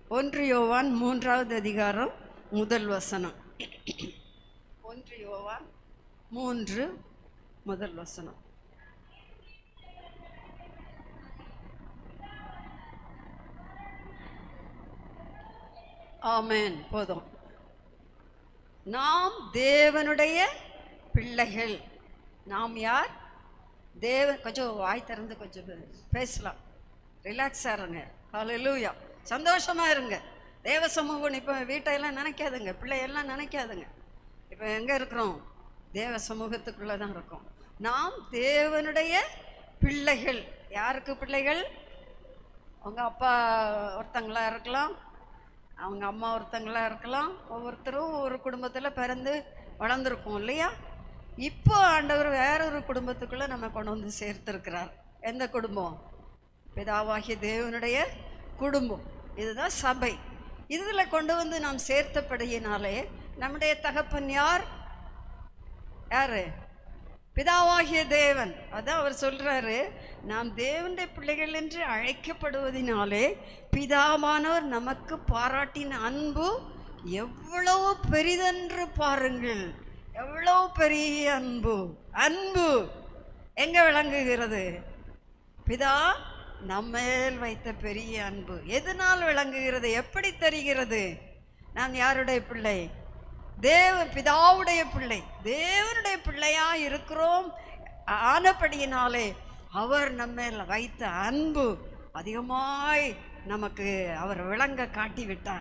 ஒன்று யோவான் மூன்றாவது அதிகாரம் முதல் வசனம் ஒன்று யோவான் மூன்று முதல் வசனம் ஆமென் போதும் நாம் தேவனுடைய பிள்ளைகள் நாம் யார் தேவன் கொஞ்சம் வாய் திறந்து கொஞ்சம் பேசலாம் ரிலாக்ஸாக இருங்க ஹalleluya சந்தோஷமா இருங்க தேவ சமூகம் இப்போ வீட்டையெல்லாம் நினைக்காதுங்க பிள்ளையெல்லாம் நினைக்காதுங்க இப்போ எங்கே இருக்கிறோம் தேவ சமூகத்துக்குள்ளே தான் இருக்கோம் நாம் தேவனுடைய பிள்ளைகள் யாருக்கு பிள்ளைகள் அவங்க அப்பா ஒருத்தங்களா இருக்கலாம் அவங்க அம்மா ஒருத்தங்களா இருக்கலாம் ஒவ்வொருத்தரும் ஒரு குடும்பத்தில் பிறந்து வளர்ந்துருக்கோம் இல்லையா இப்போ ஆண்டவர் வேற ஒரு குடும்பத்துக்குள்ளே நம்ம கொண்டு வந்து சேர்த்துருக்கிறார் எந்த குடும்பம் பிதாவாகிய தேவனுடைய குடும்பம் இதுதான் சபை இதில் கொண்டு வந்து நாம் சேர்த்தபடியினாலே நம்முடைய தகப்பன் யார் யாரு பிதாவாகிய தேவன் அதான் அவர் சொல்றாரு நாம் தேவனுடைய பிள்ளைகள் என்று அழைக்கப்படுவதினாலே பிதாவானவர் நமக்கு பாராட்டின அன்பு எவ்வளவு பெரிதென்று பாருங்கள் எவ்வளவு பெரிய அன்பு அன்பு எங்க விளங்குகிறது பிதா நம்மேல் வைத்த பெரிய அன்பு எதனால் விளங்குகிறது எப்படி தெரிகிறது நான் யாருடைய பிள்ளை தேவ பிதாவுடைய பிள்ளை தேவனுடைய பிள்ளையா இருக்கிறோம் ஆனபடியினாலே அவர் நம்மேல் வைத்த அன்பு அதிகமாய் நமக்கு அவர் விளங்க காட்டி விட்டார்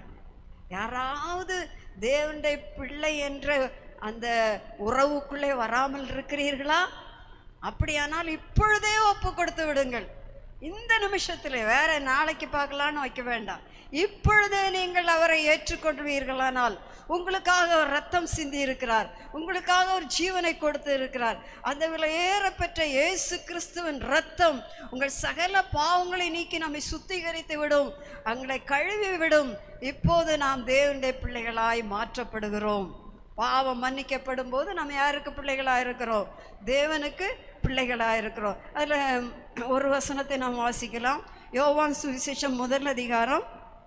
யாராவது தேவனுடைய பிள்ளை என்ற அந்த உறவுக்குள்ளே வராமல் இருக்கிறீர்களா அப்படியானால் இப்பொழுதே ஒப்பு கொடுத்து விடுங்கள் இந்த நிமிஷத்தில் வேற நாளைக்கு பார்க்கலான்னு வைக்க வேண்டாம் இப்பொழுதே நீங்கள் அவரை ஏற்றுக்கொள்வீர்களானால் உங்களுக்காக அவர் ரத்தம் சிந்தி இருக்கிறார் உங்களுக்காக ஒரு ஜீவனை கொடுத்து இருக்கிறார் அந்த விலையேறப்பெற்ற இயேசு கிறிஸ்துவின் ரத்தம் உங்கள் சகல பாவங்களை நீக்கி நம்மை சுத்திகரித்து விடும் அவங்களை கழுவி விடும் இப்போது நாம் தேவனுடைய பிள்ளைகளாய் மாற்றப்படுகிறோம் பாவம் மன்னிக்கப்படும் போது நம்ம யாருக்கு பிள்ளைகளாக இருக்கிறோம் தேவனுக்கு பிள்ளைகளாக இருக்கிறோம் அதில் ஒரு வசனத்தை நாம் வாசிக்கலாம் யோவான் சுவிசேஷம் முதல் அதிகாரம்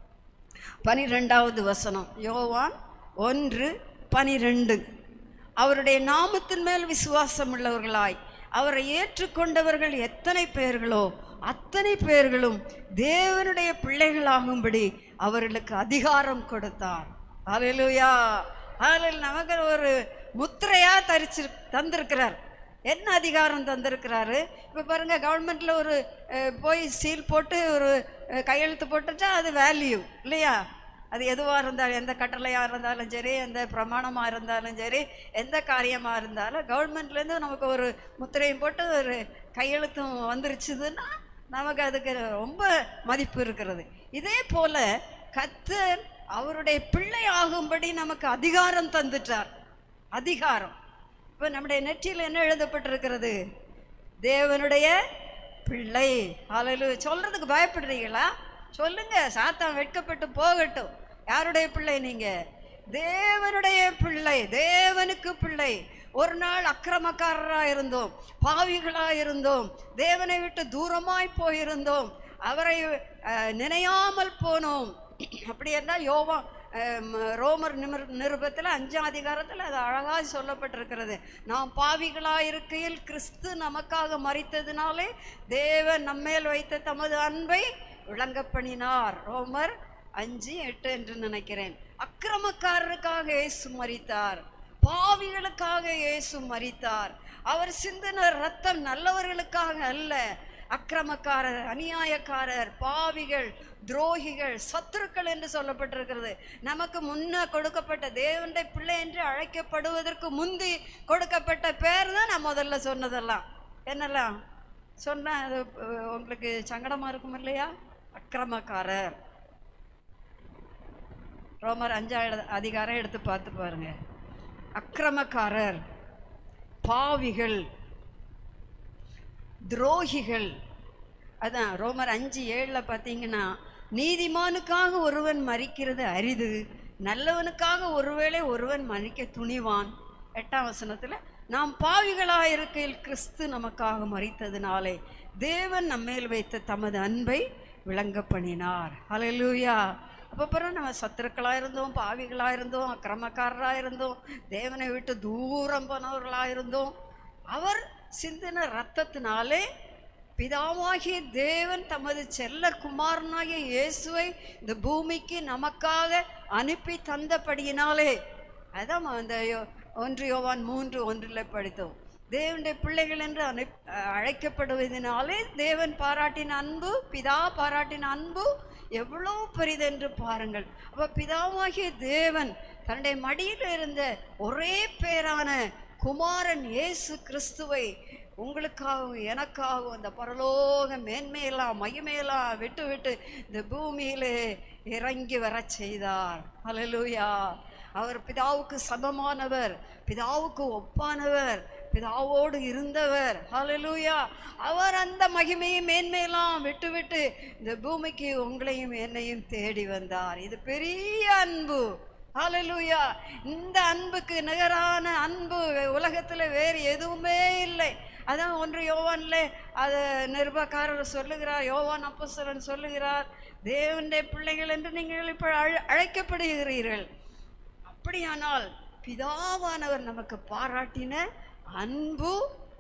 பனிரெண்டாவது வசனம் யோவான் ஒன்று பனிரெண்டு அவருடைய நாமத்தின் மேல் விசுவாசம் உள்ளவர்களாய் அவரை ஏற்றுக்கொண்டவர்கள் எத்தனை பேர்களோ அத்தனை பேர்களும் தேவனுடைய பிள்ளைகளாகும்படி அவர்களுக்கு அதிகாரம் கொடுத்தார் ஹalleluya அதில் நமக்கு ஒரு முத்திரையா தரிச்சு தந்திருக்கிறார் என்ன அதிகாரம் தந்திருக்கிறாரு இப்போ பாருங்க கவர்மெண்ட்ல ஒரு அஹ், போய் சீல் போட்டு ஒரு அஹ், கையெழுத்து போட்டுட்டா அது வேல்யூ இல்லையா அது எதுவாக இருந்தாலும் எந்த கட்டளையாக இருந்தாலும் சரி எந்த பிரமாணமாக இருந்தாலும் சரி எந்த காரியமாக இருந்தாலும் கவர்மெண்ட்லேருந்து நமக்கு ஒரு முத்திரையும் போட்டு ஒரு கையெழுத்தும் வந்துருச்சுதுன்னா நமக்கு அதுக்கு ரொம்ப மதிப்பு இருக்கிறது இதே போல கத்தர் அவருடைய பிள்ளை ஆகும்படி நமக்கு அதிகாரம் தந்துட்டார் அதிகாரம் இப்போ நம்முடைய நெற்றியில் என்ன எழுதப்பட்டிருக்கிறது தேவனுடைய பிள்ளை அலலு சொல்றதுக்கு பயப்படுறீங்களா சொல்லுங்க சாத்தான் வெட்கப்பட்டு போகட்டும் யாருடைய பிள்ளை நீங்க தேவனுடைய பிள்ளை தேவனுக்கு பிள்ளை ஒரு நாள் அக்கிரமக்காரராக இருந்தோம் பாவிகளாக இருந்தோம் தேவனை விட்டு தூரமாய் போயிருந்தோம் அவரை அஹ், நினையாமல் போனோம் அப்படி என்றால் யோவா அஹ், ம- ரோமர் நிமிர் நிருபத்தில் அஞ்சாம் அதிகாரத்தில் அது அழகாக சொல்லப்பட்டிருக்கிறது நாம் பாவிகளாக இருக்கையில் கிறிஸ்து நமக்காக மறித்ததினாலே தேவன் நம்மேல் வைத்த தமது அன்பை விளங்க பண்ணினார் ரோமர் அஞ்சு எட்டு என்று நினைக்கிறேன் அக்கிரமக்காரருக்காக இயேசு மறித்தார் பாவிகளுக்காக இயேசு மறித்தார் அவர் சிந்தின ரத்தம் நல்லவர்களுக்காக அல்ல அக்கிரமக்காரர் அநியாயக்காரர் பாவிகள் துரோகிகள் சத்துருக்கள் என்று சொல்லப்பட்டிருக்கிறது நமக்கு முன்ன கொடுக்கப்பட்ட தேவனுடைய பிள்ளை என்று அழைக்கப்படுவதற்கு முந்தி கொடுக்கப்பட்ட பேர் தான் நான் முதல்ல சொன்னதெல்லாம் என்னெல்லாம் சொன்னா அது அஹ், உங்களுக்கு சங்கடமா இருக்கும் இல்லையா அக்கிரமக்காரர் ரோமர் அஞ்சாவது அதிகாரம் எடுத்து பார்த்து பாருங்க அக்கிரமக்காரர் பாவிகள் துரோகிகள் அதான் ரோமர் அஞ்சு ஏழில் பார்த்தீங்கன்னா நீதிமானுக்காக ஒருவன் மறிக்கிறது அரிது நல்லவனுக்காக ஒருவேளை ஒருவன் மறிக்க துணிவான் எட்டாம் வசனத்தில் நாம் பாவிகளாக இருக்கையில் கிறிஸ்து நமக்காக மறித்ததினாலே தேவன் நம்மேல் வைத்த தமது அன்பை விளங்க பண்ணினார் ஹalleluya அப்போ பிறகு நம்ம சத்துருக்களாக இருந்தோம் பாவிகளாக இருந்தோம் அக்கிரமக்காரராக இருந்தோம் தேவனை விட்டு தூரம் போனவர்களாக இருந்தோம் அவர் சிந்தின ரத்தத்தினாலே பிதாவாகிய தேவன் தமது செல்ல குமாரனாகிய இயேசுவை இந்த பூமிக்கு நமக்காக அனுப்பி தந்தபடியினாலே அதான் அந்த யோ- ஒன்று யோவான் மூன்று ஒன்றில் படித்தோம் தேவனுடைய பிள்ளைகள் என்று அனுப் அழைக்கப்படுவதனாலே தேவன் பாராட்டின அன்பு பிதா பாராட்டின அன்பு எவ்வளோ பெரிதென்று பாருங்கள் அப்போ பிதாவாகிய தேவன் தன்னுடைய மடியில் இருந்த ஒரே பேரான குமாரன் இயேசு கிறிஸ்துவை உங்களுக்காகவும் எனக்காகவும் அந்த பரலோக மேன்மையெல்லாம் மகிமையெல்லாம் விட்டு விட்டு இந்த பூமியிலே இறங்கி வரச் செய்தார் ஹalleluya அவர் பிதாவுக்கு சமமானவர் பிதாவுக்கு ஒப்பானவர் பிதாவோடு இருந்தவர் ஹalleluya அவர் அந்த மகிமையும் மேன்மையெல்லாம் விட்டு விட்டு இந்த பூமிக்கு உங்களையும் என்னையும் தேடி வந்தார் இது பெரிய அன்பு ஹalleluya இந்த அன்புக்கு நிகரான அன்பு உலகத்தில் வேறு எதுவுமே இல்லை அதான் ஒன்று யோவான்ல அதை நிருபக்காரர் சொல்லுகிறார் யோவான் அப்போஸ்தலன் சொல்லுகிறார் தேவனுடைய பிள்ளைகள் என்று நீங்கள் இப்போ அழ அழைக்கப்படுகிறீர்கள் அப்படியானால் பிதாவானவர் நமக்கு பாராட்டின அன்பு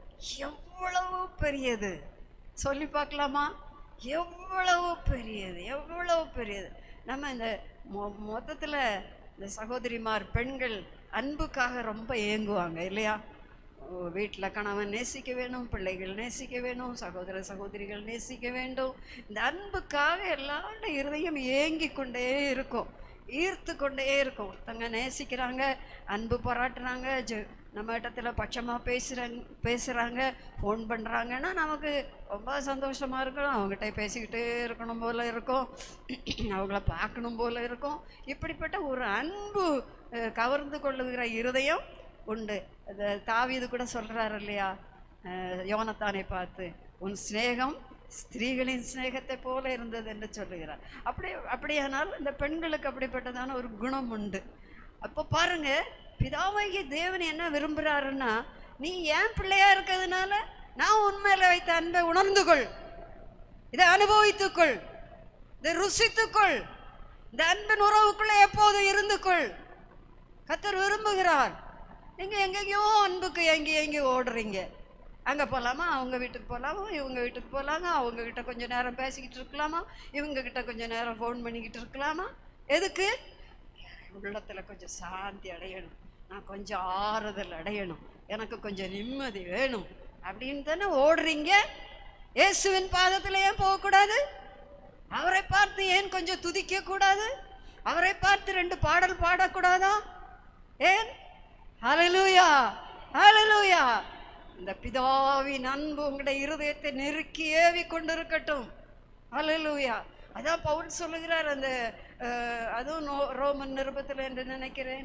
எவ்வளவு பெரியது சொல்லி பார்க்கலாமா எவ்வளவு பெரியது எவ்வளவு பெரியது நம்ம இந்த மொ மொத்தத்தில் இந்த சகோதரிமார் பெண்கள் அன்புக்காக ரொம்ப ஏங்குவாங்க இல்லையா வீட்டில் கணவன் நேசிக்க வேணும் பிள்ளைகள் நேசிக்க வேணும் சகோதர சகோதரிகள் நேசிக்க வேண்டும் இந்த அன்புக்காக எல்லாரோட இருதயம் ஏங்கி கொண்டே இருக்கும் ஈர்த்து கொண்டே இருக்கும் ஒருத்தங்க நேசிக்கிறாங்க அன்பு பாராட்டுறாங்க ஜெ நம்ம இடத்துல பட்சமாக பேசுகிறாங்க பேசுகிறாங்க ஃபோன் பண்ணுறாங்கன்னா நமக்கு ரொம்ப சந்தோஷமாக இருக்கணும் அவங்ககிட்ட பேசிக்கிட்டே இருக்கணும் போல இருக்கும் அவங்கள பார்க்கணும் போல இருக்கும் இப்படிப்பட்ட ஒரு அன்பு அஹ், கவர்ந்து கொள்ளுகிற இருதயம் உண்டு அது தாவீது கூட சொல்கிறாரு இல்லையா அஹ், யோனத்தானை பார்த்து உன் சிநேகம் ஸ்திரீகளின் சிநேகத்தை போல இருந்தது என்று சொல்லுகிறார் அப்படி அப்படியானால் இந்த பெண்களுக்கு அப்படிப்பட்டதான ஒரு குணம் உண்டு அப்போ பாருங்க பிதாவாகிய தேவன் என்ன விரும்புகிறாருன்னா நீ ஏன் பிள்ளையா இருக்கிறதுனால நான் உண்மையில வைத்த அன்பை உணர்ந்து கொள் இதை அனுபவித்துக்கொள் இதை ருசித்துக்கொள் இந்த அன்பின் உறவுக்குள்ளே எப்போதும் இருந்து கொள் கத்தர் விரும்புகிறார் நீங்க எங்கெங்கேயோ அன்புக்கு எங்கே எங்கே ஓடுறீங்க அங்கே போகலாமா அவங்க வீட்டுக்கு போகலாமா இவங்க வீட்டுக்கு போகலாமா அவங்க கிட்ட கொஞ்சம் நேரம் பேசிக்கிட்டு இருக்கலாமா இவங்க கிட்ட கொஞ்சம் நேரம் ஃபோன் பண்ணிக்கிட்டு இருக்கலாமா எதுக்கு உள்ளத்தில் கொஞ்சம் சாந்தி அடையணும் நான் கொஞ்சம் ஆறுதல் அடையணும் எனக்கு கொஞ்சம் நிம்மதி வேணும் அப்படின்னு தானே ஓடுறீங்க இயேசுவின் பாதத்தில் ஏன் போகக்கூடாது அவரை பார்த்து ஏன் கொஞ்சம் துதிக்க கூடாது அவரை பார்த்து ரெண்டு பாடல் பாடக்கூடாதா ஏன் ஹalleluya ஹalleluya இந்த பிதாவின் அன்பு உங்களுடைய இருதயத்தை நெருக்கி ஏவி கொண்டிருக்கட்டும் ஹalleluya அதான் பவுல் சொல்லுகிறார் அந்த அஹ், அதுவும் நோ- ரோமன் நிருபத்தில் என்று நினைக்கிறேன்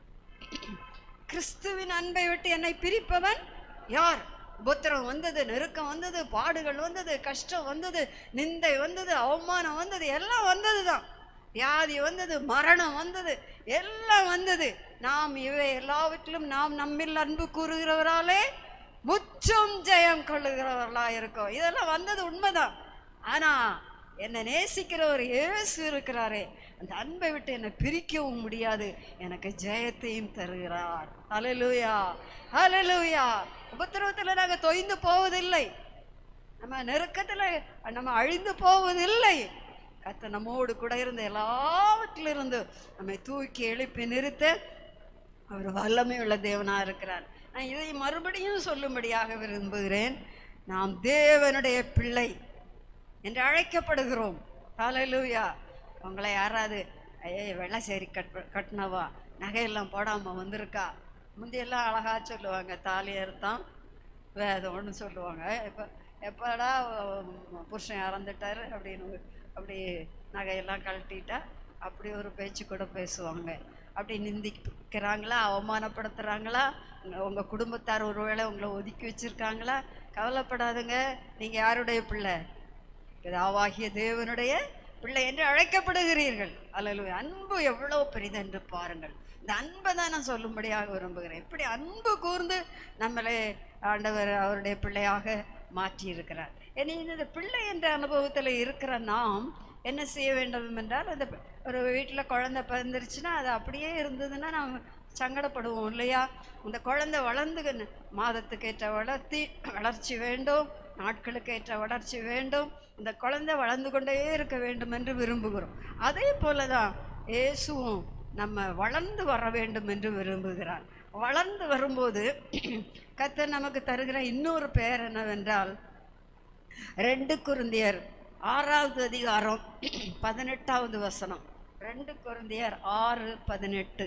கிறிஸ்துவின் அன்பை விட்டு என்னை பிரிப்பவன் யார் உபத்திரம் வந்தது நெருக்கம் வந்தது பாடுகள் வந்தது கஷ்டம் வந்தது நிந்தை வந்தது அவமானம் வந்தது எல்லாம் வந்தது தான் வியாதி வந்தது மரணம் வந்தது எல்லாம் வந்தது நாம் இவை எல்லாவற்றிலும் நாம் நம்மில் அன்பு கூறுகிறவராலே முற்றும் ஜெயம் கொள்ளுகிறவர்களா இருக்கோம் இதெல்லாம் வந்தது உண்மைதான் ஆனா என்னை நேசிக்கிற ஒரு இயேசு இருக்கிறாரே அந்த அன்பை விட்டு என்னை பிரிக்கவும் முடியாது எனக்கு ஜெயத்தையும் தருகிறார் ஹalleluya ஹalleluya உபத்திரவத்தில் நாங்கள் தொய்ந்து போவதில்லை நம்ம நெருக்கத்தில் நம்ம அழிந்து போவதில்லை கத்த நம்மோடு கூட இருந்த எல்லாவற்றிலிருந்து நம்மை தூக்கி எழுப்பி நிறுத்த அவர் வல்லமை உள்ள தேவனாக இருக்கிறார் நான் இதை மறுபடியும் சொல்லும்படியாக விரும்புகிறேன் நாம் தேவனுடைய பிள்ளை என்று அழைக்கப்படுகிறோம் ஹalleluya உங்களை யாராவது ஐயே வெள்ளை சேரி கட் கட்டினவா நகையெல்லாம் போடாமல் வந்திருக்கா முந்தியெல்லாம் அழகா சொல்லுவாங்க தாலி அறுத்தான் வேதம்னு சொல்லுவாங்க இப்போ எப்படா உம், புருஷன் இறந்துட்டாரு அப்படின்னு அப்படி நகையெல்லாம் கழட்டிட்டா அப்படி ஒரு பேச்சு கூட பேசுவாங்க அப்படி நிந்திக்கிறாங்களா அவமானப்படுத்துகிறாங்களா உங்கள் குடும்பத்தார் ஒருவேளை உங்களை ஒதுக்கி வச்சுருக்காங்களா கவலைப்படாதுங்க நீங்கள் யாருடைய பிள்ளை பிதாவாகிய தேவனுடைய பிள்ளை என்று அழைக்கப்படுகிறீர்கள் அல்லது அன்பு எவ்வளவு பெரிதென்று பாருங்கள் இந்த அன்பை தான் நான் சொல்லும்படியாக விரும்புகிறேன் இப்படி அன்பு கூர்ந்து நம்மளை ஆண்டவர் அவருடைய பிள்ளையாக மாற்றி இருக்கிறார் இனி இந்த பிள்ளை என்ற அனுபவத்தில் இருக்கிற நாம் என்ன செய்ய வேண்டும் என்றால் அந்த ப- ஒரு வீட்டில் குழந்தை பிறந்துருச்சுன்னா அது அப்படியே இருந்ததுன்னா நம்ம சங்கடப்படுவோம் இல்லையா அந்த குழந்தை வளர்ந்து மாதத்துக்கு ஏற்ற வளர்த்தி வளர்ச்சி வேண்டும் நாட்களுக்கு ஏற்ற வளர்ச்சி வேண்டும் இந்த குழந்தை வளர்ந்து கொண்டே இருக்க வேண்டும் என்று விரும்புகிறோம் அதே போல தான் இயேசுவும் நம்ம வளர்ந்து வர வேண்டும் என்று விரும்புகிறார் வளர்ந்து வரும்போது கர்த்தர் நமக்கு தருகிற இன்னொரு பெயர் என்னவென்றால் ரெண்டு குருந்தியர் ஆறாவது அதிகாரம் பதினெட்டாவது வசனம் ரெண்டு குருந்தியர் ஆறு பதினெட்டு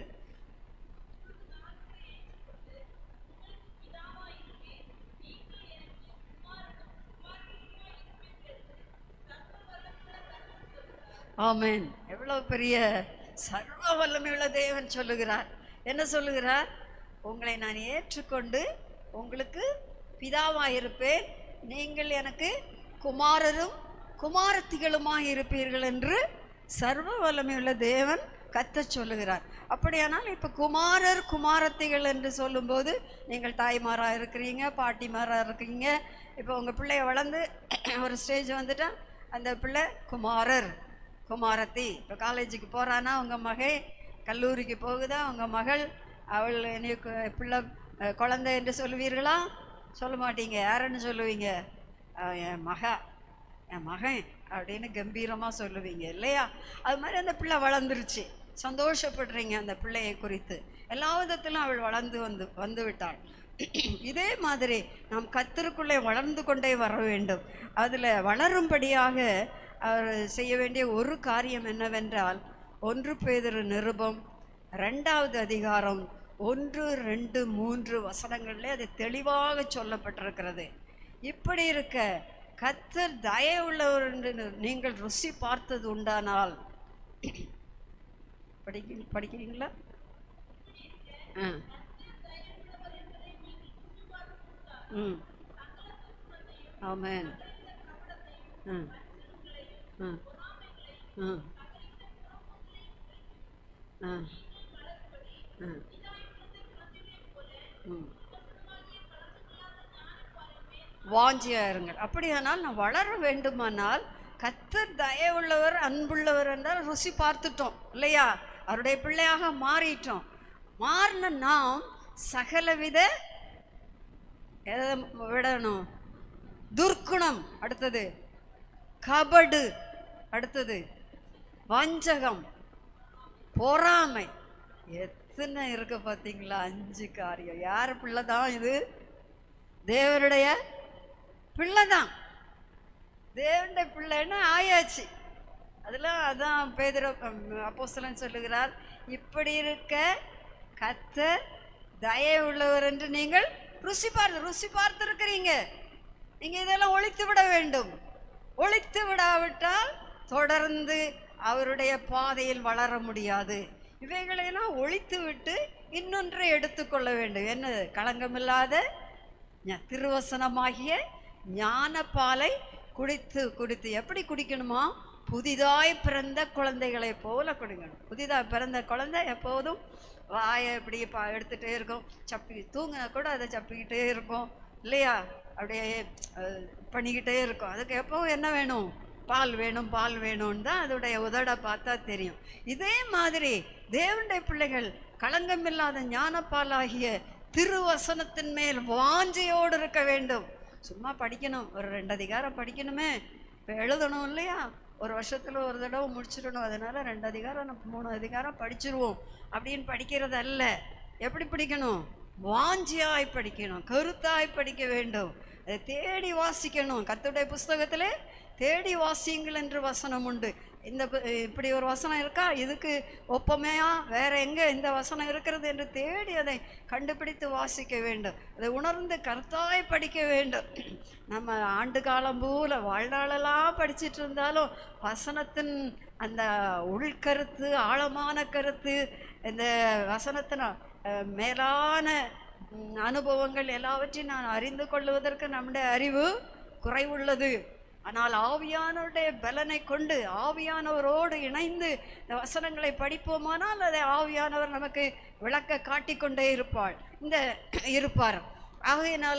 ஆமென் எவ்வளவு பெரிய சர்வ வல்லமையுள்ள தேவன் சொல்லுகிறார் என்ன சொல்லுகிறார் உங்களை நான் ஏற்றுக்கொண்டு உங்களுக்கு பிதாவாயிருப்பேன் நீங்கள் எனக்கு குமாரரும் குமாரத்திகளுமாய் இருப்பீர்கள் என்று சர்வ வல்லமையுள்ள தேவன் கத்தச் சொல்லுகிறார் அப்படியானால் இப்போ குமாரர் குமாரத்திகள் என்று சொல்லும்போது நீங்கள் தாய்மாராக இருக்கிறீங்க பாட்டிமாராக இருக்கீங்க இப்போ உங்கள் பிள்ளைய வளர்ந்து ஒரு ஸ்டேஜ் வந்துட்டா அந்த பிள்ளை குமாரர் குமாரத்தி இப்போ காலேஜுக்கு போகிறானா உங்கள் மகை கல்லூரிக்கு போகுதா உங்கள் மகள் அவள் என்னைய கு- பிள்ளை அஹ், குழந்தை என்று சொல்லுவீர்களா சொல்ல மாட்டீங்க யாருன்னு சொல்லுவீங்க அஹ், என் மகா என் மகன் அப்படின்னு கம்பீரமாக சொல்லுவீங்க இல்லையா அது மாதிரி அந்த பிள்ளை வளர்ந்துருச்சு சந்தோஷப்படுறீங்க அந்த பிள்ளையை குறித்து எல்லா விதத்திலும் அவள் வளர்ந்து வந்து வந்து விட்டாள் இதே மாதிரி நாம் கத்தருக்குள்ளே வளர்ந்து கொண்டே வர வேண்டும் அதில் வளரும்படியாக அவர் செய்ய வேண்டிய ஒரு காரியம் என்னவென்றால் ஒன்று பேதுரு நிருபம் ரெண்டாவது அதிகாரம் ஒன்று ரெண்டு மூன்று வசனங்களிலே அது தெளிவாக சொல்லப்பட்டிருக்கிறது இப்படி இருக்க கத்தர் தயவுள்ளவர் என்று நீங்கள் ருசி பார்த்தது உண்டானால் படிக்க படிக்கிறீங்களா ஆ ம் ஆமென் ம் ம் ம் ம் ம் ம் வாஞ்சியா இருங்கள் அப்படியானால் நான் வளர வேண்டுமானால் கத்தர் தயவுள்ளவர் அன்புள்ளவர் என்றால் ருசி பார்த்துட்டோம் இல்லையா அவருடைய பிள்ளையாக மாறிட்டோம் மாறின நாம் சகலவித எதை விடணும் துர்க்குணம் அடுத்தது கபடு அடுத்தது வஞ்சகம் பொறாமை எத்தனை இருக்கு பார்த்தீங்களா அஞ்சு காரியம் யார் பிள்ளை தான் இது தேவருடைய பிள்ளை தான் தேவனுடைய பிள்ளைன்னு ஆயாச்சு அதெல்லாம் அதான் பேதர அப்போஸ்தலன் சொல்லுகிறார் இப்படி இருக்க கத்த தயை உள்ளவர் என்று நீங்கள் ருசி பார்த்து ருசி பார்த்திருக்கிறீங்க நீங்க இதெல்லாம் ஒழித்து விட வேண்டும் ஒழித்து விடாவிட்டால் தொடர்ந்து அவருடைய பாதையில் வளர முடியாது இவைகளையெல்லாம் ஒழித்து விட்டு இன்னொன்றை எடுத்துக்கொள்ள வேண்டும் என்னது களங்கமில்லாத ஞ- திருவசனமாகிய ஞானப்பாலை குடித்து குடித்து எப்படி குடிக்கணுமா புதிதாய் பிறந்த குழந்தைகளைப் போல குடிக்கணும் புதிதாய் பிறந்த குழந்தை எப்போதும் வாயை இப்படி பா எடுத்துகிட்டே இருக்கும் சப்பி தூங்கினா கூட அதை சப்பிக்கிட்டே இருக்கும் இல்லையா அப்படியே அஹ், பண்ணிக்கிட்டே இருக்கும் அதுக்கு எப்போவும் என்ன வேணும் பால் வேணும் பால் வேணும்னு தான் அதோடைய உதட பார்த்தா தெரியும் இதே மாதிரி தேவனுடைய பிள்ளைகள் களங்கமில்லாத ஞானப்பாலாகிய திருவசனத்தின் மேல் வாஞ்சையோடு இருக்க வேண்டும் சும்மா படிக்கணும் ஒரு ரெண்டு அதிகாரம் படிக்கணுமே இப்போ எழுதணும் இல்லையா ஒரு வருஷத்தில் ஒரு தடவை முடிச்சிடணும் அதனால ரெண்டு அதிகாரம் நம்ம மூணு அதிகாரம் படிச்சிருவோம் அப்படின்னு படிக்கிறது அல்ல எப்படி படிக்கணும் வாஞ்சியாய் படிக்கணும் கருத்தாய் படிக்க வேண்டும் அதை தேடி வாசிக்கணும் கர்த்தருடைய புஸ்தகத்திலே தேடி வாசியுங்கள் என்று வசனம் உண்டு இந்த பு- இப்படி ஒரு வசனம் இருக்கா இதுக்கு ஒப்பமையா வேற எங்க இந்த வசனம் இருக்கிறது என்று தேடி அதை கண்டுபிடித்து வாசிக்க வேண்டும் அதை உணர்ந்து கருத்தாய் படிக்க வேண்டும் நம்ம ஆண்டு காலம் பூல வாழ்நாளெல்லாம் படிச்சிட்டு இருந்தாலும் வசனத்தின் அந்த உள்கருத்து ஆழமான கருத்து இந்த வசனத்தின் அஹ், மேலான ம், அனுபவங்கள் எல்லாவற்றையும் நான் அறிந்து கொள்வதற்கு நம்முடைய அறிவு குறைவுள்ளது ஆனால் ஆவியானவருடைய பலனை கொண்டு ஆவியானவரோடு இணைந்து இந்த வசனங்களை படிப்போமானால் அதை ஆவியானவர் நமக்கு விளக்க காட்டிக்கொண்டே இருப்பாள் இந்த இருப்பார் ஆகையினாலே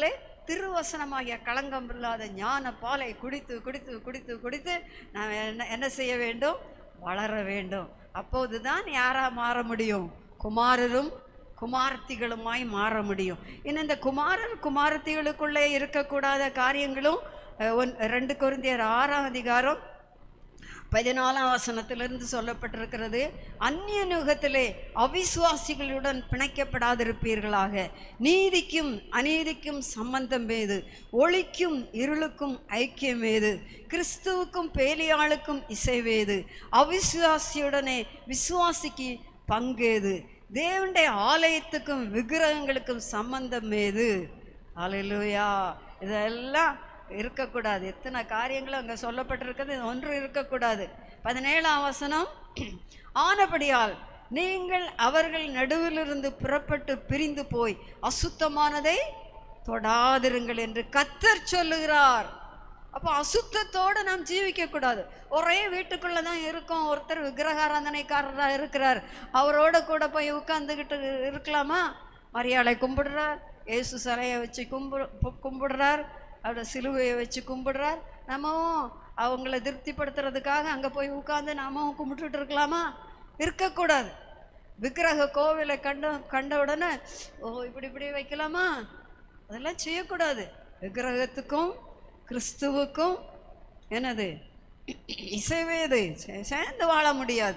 திருவசனமாகிய களங்கம் இல்லாத ஞான பாலை குடித்து குடித்து குடித்து குடித்து நாம் என்ன என்ன செய்ய வேண்டும் வளர வேண்டும் அப்போதுதான் யாரா மாற முடியும் குமாரரும் குமாரத்திகளுமாய் மாற முடியும் இன்னும் இந்த குமாரர் குமாரத்திகளுக்குள்ளே இருக்கக்கூடாத காரியங்களும் அஹ், ஒன் ரெண்டு கொரிந்தியர் ஆறாம் அதிகாரம் பதினாலாம் வசனத்திலிருந்து சொல்லப்பட்டிருக்கிறது அந்நிய நுகத்திலே அவிசுவாசிகளுடன் பிணைக்கப்படாதிருப்பீர்களாக நீதிக்கும் அநீதிக்கும் சம்பந்தம் ஏது ஒளிக்கும் இருளுக்கும் ஐக்கியம் ஏது கிறிஸ்துவுக்கும் பேலியாளுக்கும் இசைவேது அவிசுவாசியுடனே விசுவாசிக்கு பங்கேது தேவனுடைய ஆலயத்துக்கும் விக்கிரகங்களுக்கும் சம்பந்தம் ஏது அல்லேலூயா இதெல்லாம் இருக்கக்கூடாது எத்தனை காரியங்களும் அங்கே சொல்லப்பட்டிருக்கிறது இது ஒன்று இருக்கக்கூடாது பதினேழாம் வசனம் ஆனபடியால் நீங்கள் அவர்கள் நடுவிலிருந்து புறப்பட்டு பிரிந்து போய் அசுத்தமானதை தொடாதிருங்கள் என்று கத்தர் சொல்லுகிறார் அப்போ அசுத்தத்தோடு நாம் ஜீவிக்க கூடாது ஒரே வீட்டுக்குள்ளே தான் இருக்கோம் ஒருத்தர் விக்கிரகாராதனைக்காரராக இருக்கிறார் அவரோட கூட போய் உட்காந்துக்கிட்டு இருக்கலாமா மரியாதை கும்பிடுறார் இயேசு சிலையை வச்சு கும்பிடு பு- கும்பிடுறார் அவரோட சிலுவையை வச்சு கும்பிடுறார் நம்மவும் அவங்கள திருப்திப்படுத்துறதுக்காக அங்கே போய் உட்காந்து நாமும் கும்பிட்டுட்டு இருக்கலாமா இருக்கக்கூடாது விக்கிரக கோவிலை கண்ட கண்ட உடனே ஓ இப்படி இப்படி வைக்கலாமா அதெல்லாம் செய்யக்கூடாது விக்கிரகத்துக்கும் கிறிஸ்துவுக்கும் என்னது இசைவேது சே- சேர்ந்து வாழ முடியாது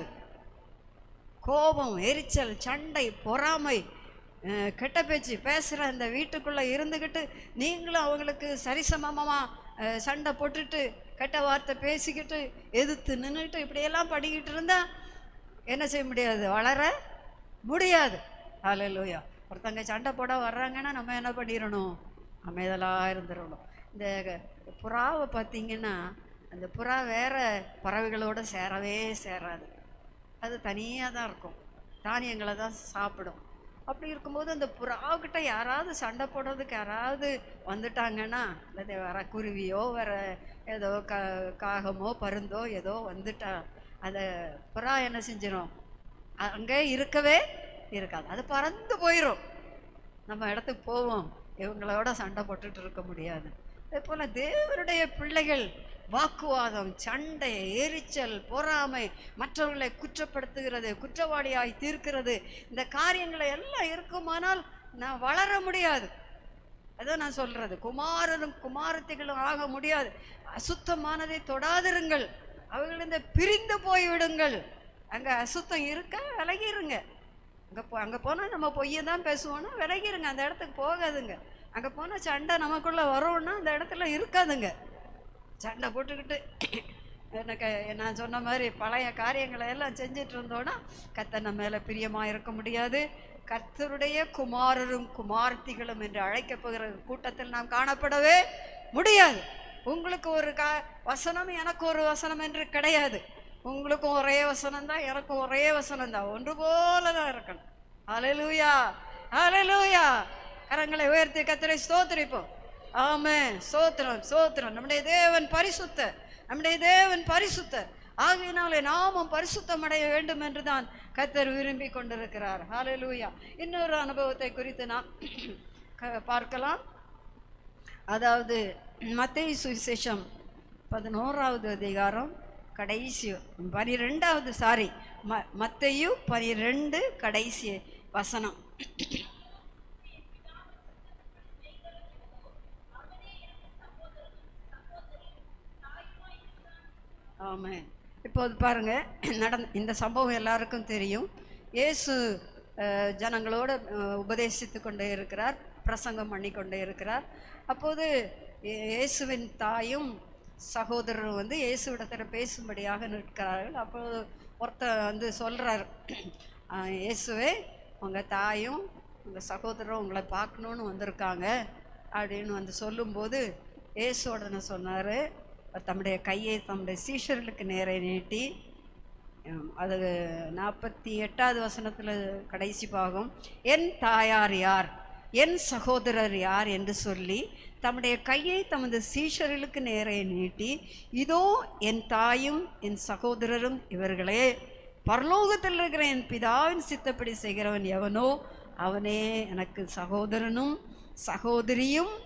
கோபம் எரிச்சல் சண்டை பொறாமை அஹ், கெட்ட பேச்சு பேசுகிற அந்த வீட்டுக்குள்ளே இருந்துக்கிட்டு நீங்களும் அவங்களுக்கு சரிசமமாக சண்டை போட்டுட்டு கெட்ட வார்த்தை பேசிக்கிட்டு எதிர்த்து நின்றுட்டு இப்படியெல்லாம் படிக்கிட்டு இருந்தால் என்ன செய்ய முடியாது வளர முடியாது ஹalleluya ஒருத்தங்க சண்டை போட வர்றாங்கன்னா நம்ம என்ன பண்ணிடணும் அமைதலாக இருந்துடணும் இந்த புறாவை பார்த்தீங்கன்னா அந்த புறா வேற பறவைகளோட சேரவே சேராது அது தனியாக தான் இருக்கும் தானியங்களை தான் சாப்பிடும் அப்படி இருக்கும்போது அந்த புறாக்கிட்ட யாராவது சண்டை போடுறதுக்கு யாராவது வந்துட்டாங்கன்னா அல்லது வேற குருவியோ வேற ஏதோ க காகமோ பருந்தோ ஏதோ வந்துட்டா அதை புறா என்ன செஞ்சிடும் அங்கே இருக்கவே இருக்காது அது பறந்து போயிடும் நம்ம இடத்துக்கு போவோம் இவங்களோட சண்டை போட்டுட்டு இருக்க முடியாது அதே போல் தேவனுடைய பிள்ளைகள் வாக்குவாதம் சண்டை எரிச்சல் பொறாமை மற்றவர்களை குற்றப்படுத்துகிறது குற்றவாளியாய் தீர்க்கிறது இந்த காரியங்களை எல்லாம் இருக்குமானால் நான் வளர முடியாது அதான் நான் சொல்றது குமாரனும் குமாரத்திகளும் ஆக முடியாது அசுத்தமானதை தொடாதிருங்கள் அவர்களிருந்து பிரிந்து போய்விடுங்கள் அங்கே அசுத்தம் இருக்க விலகிருங்க அங்கே போ அங்கே போனால் நம்ம பொய்யை தான் பேசுவோம்னா விலகிருங்க அந்த இடத்துக்கு போகாதுங்க அங்கே போனால் சண்டை நமக்குள்ளே வரும்னா அந்த இடத்துல இருக்காதுங்க சண்டை போட்டுக்கிட்டு எனக்கு நான் சொன்ன மாதிரி பழைய காரியங்களை எல்லாம் செஞ்சுட்டு இருந்தோன்னா கத்த நம்ம மேலே பிரியமாக இருக்க முடியாது கர்த்தருடைய குமாரரும் குமார்த்திகளும் என்று அழைக்கப்படுகிற கூட்டத்தில் நாம் காணப்படவே முடியாது உங்களுக்கு ஒரு கா வசனம் எனக்கு ஒரு வசனம் என்று கிடையாது உங்களுக்கும் ஒரே வசனம் தான் எனக்கும் ஒரே வசனம் தான் ஒன்று போல தான் இருக்கணும் அலலூயா அலலூயா கரங்களை உயர்த்தி கத்தரை ஸ்தோத்திரிப்போம் ஆமே சோத்திரம் சோத்திரம் நம்முடைய தேவன் பரிசுத்த நம்முடைய தேவன் பரிசுத்த ஆகையினாலே நாமும் பரிசுத்தம் அடைய வேண்டும் என்று தான் கத்தர் விரும்பி கொண்டிருக்கிறார் ஹalleluya இன்னொரு அனுபவத்தை குறித்து நாம் க- பார்க்கலாம் அதாவது மத்தேயு சுவிசேஷம் பதினோராவது அதிகாரம் கடைசி பனிரெண்டாவது சாரி ம மத்தையு பனிரெண்டு கடைசி வசனம் ஆமாம் இப்போது பாருங்க நடந்த இந்த சம்பவம் எல்லாருக்கும் தெரியும் இயேசு அஹ், ஜனங்களோட அஹ், உபதேசித்து கொண்டே இருக்கிறார் பிரசங்கம் பண்ணி கொண்டே இருக்கிறார் அப்போது இயே- இயேசுவின் தாயும் சகோதரரும் வந்து இயேசுவிடத்தில் பேசும்படியாக நிற்கிறார்கள் அப்போது ஒருத்தர் வந்து சொல்கிறார் இயேசுவே உங்கள் தாயும் உங்கள் சகோதரரும் உங்களை பார்க்கணுன்னு வந்திருக்காங்க அப்படின்னு வந்து சொல்லும்போது இயேசு உடனே சொன்னார் தம்முடைய கையை தம்முடைய சீஷர்களுக்கு நேரே நீட்டி உம், அது நாற்பத்தி எட்டாவது வசனத்தில் கடைசி பாகம் என் தாயார் யார் என் சகோதரர் யார் என்று சொல்லி தம்முடைய கையை தமது சீஷர்களுக்கு நேரே நீட்டி இதோ என் தாயும் என் சகோதரரும் இவர்களே பரலோகத்தில் இருக்கிற என் பிதாவின் சித்தப்படி செய்கிறவன் எவனோ அவனே எனக்கு சகோதரனும் சகோதரியும்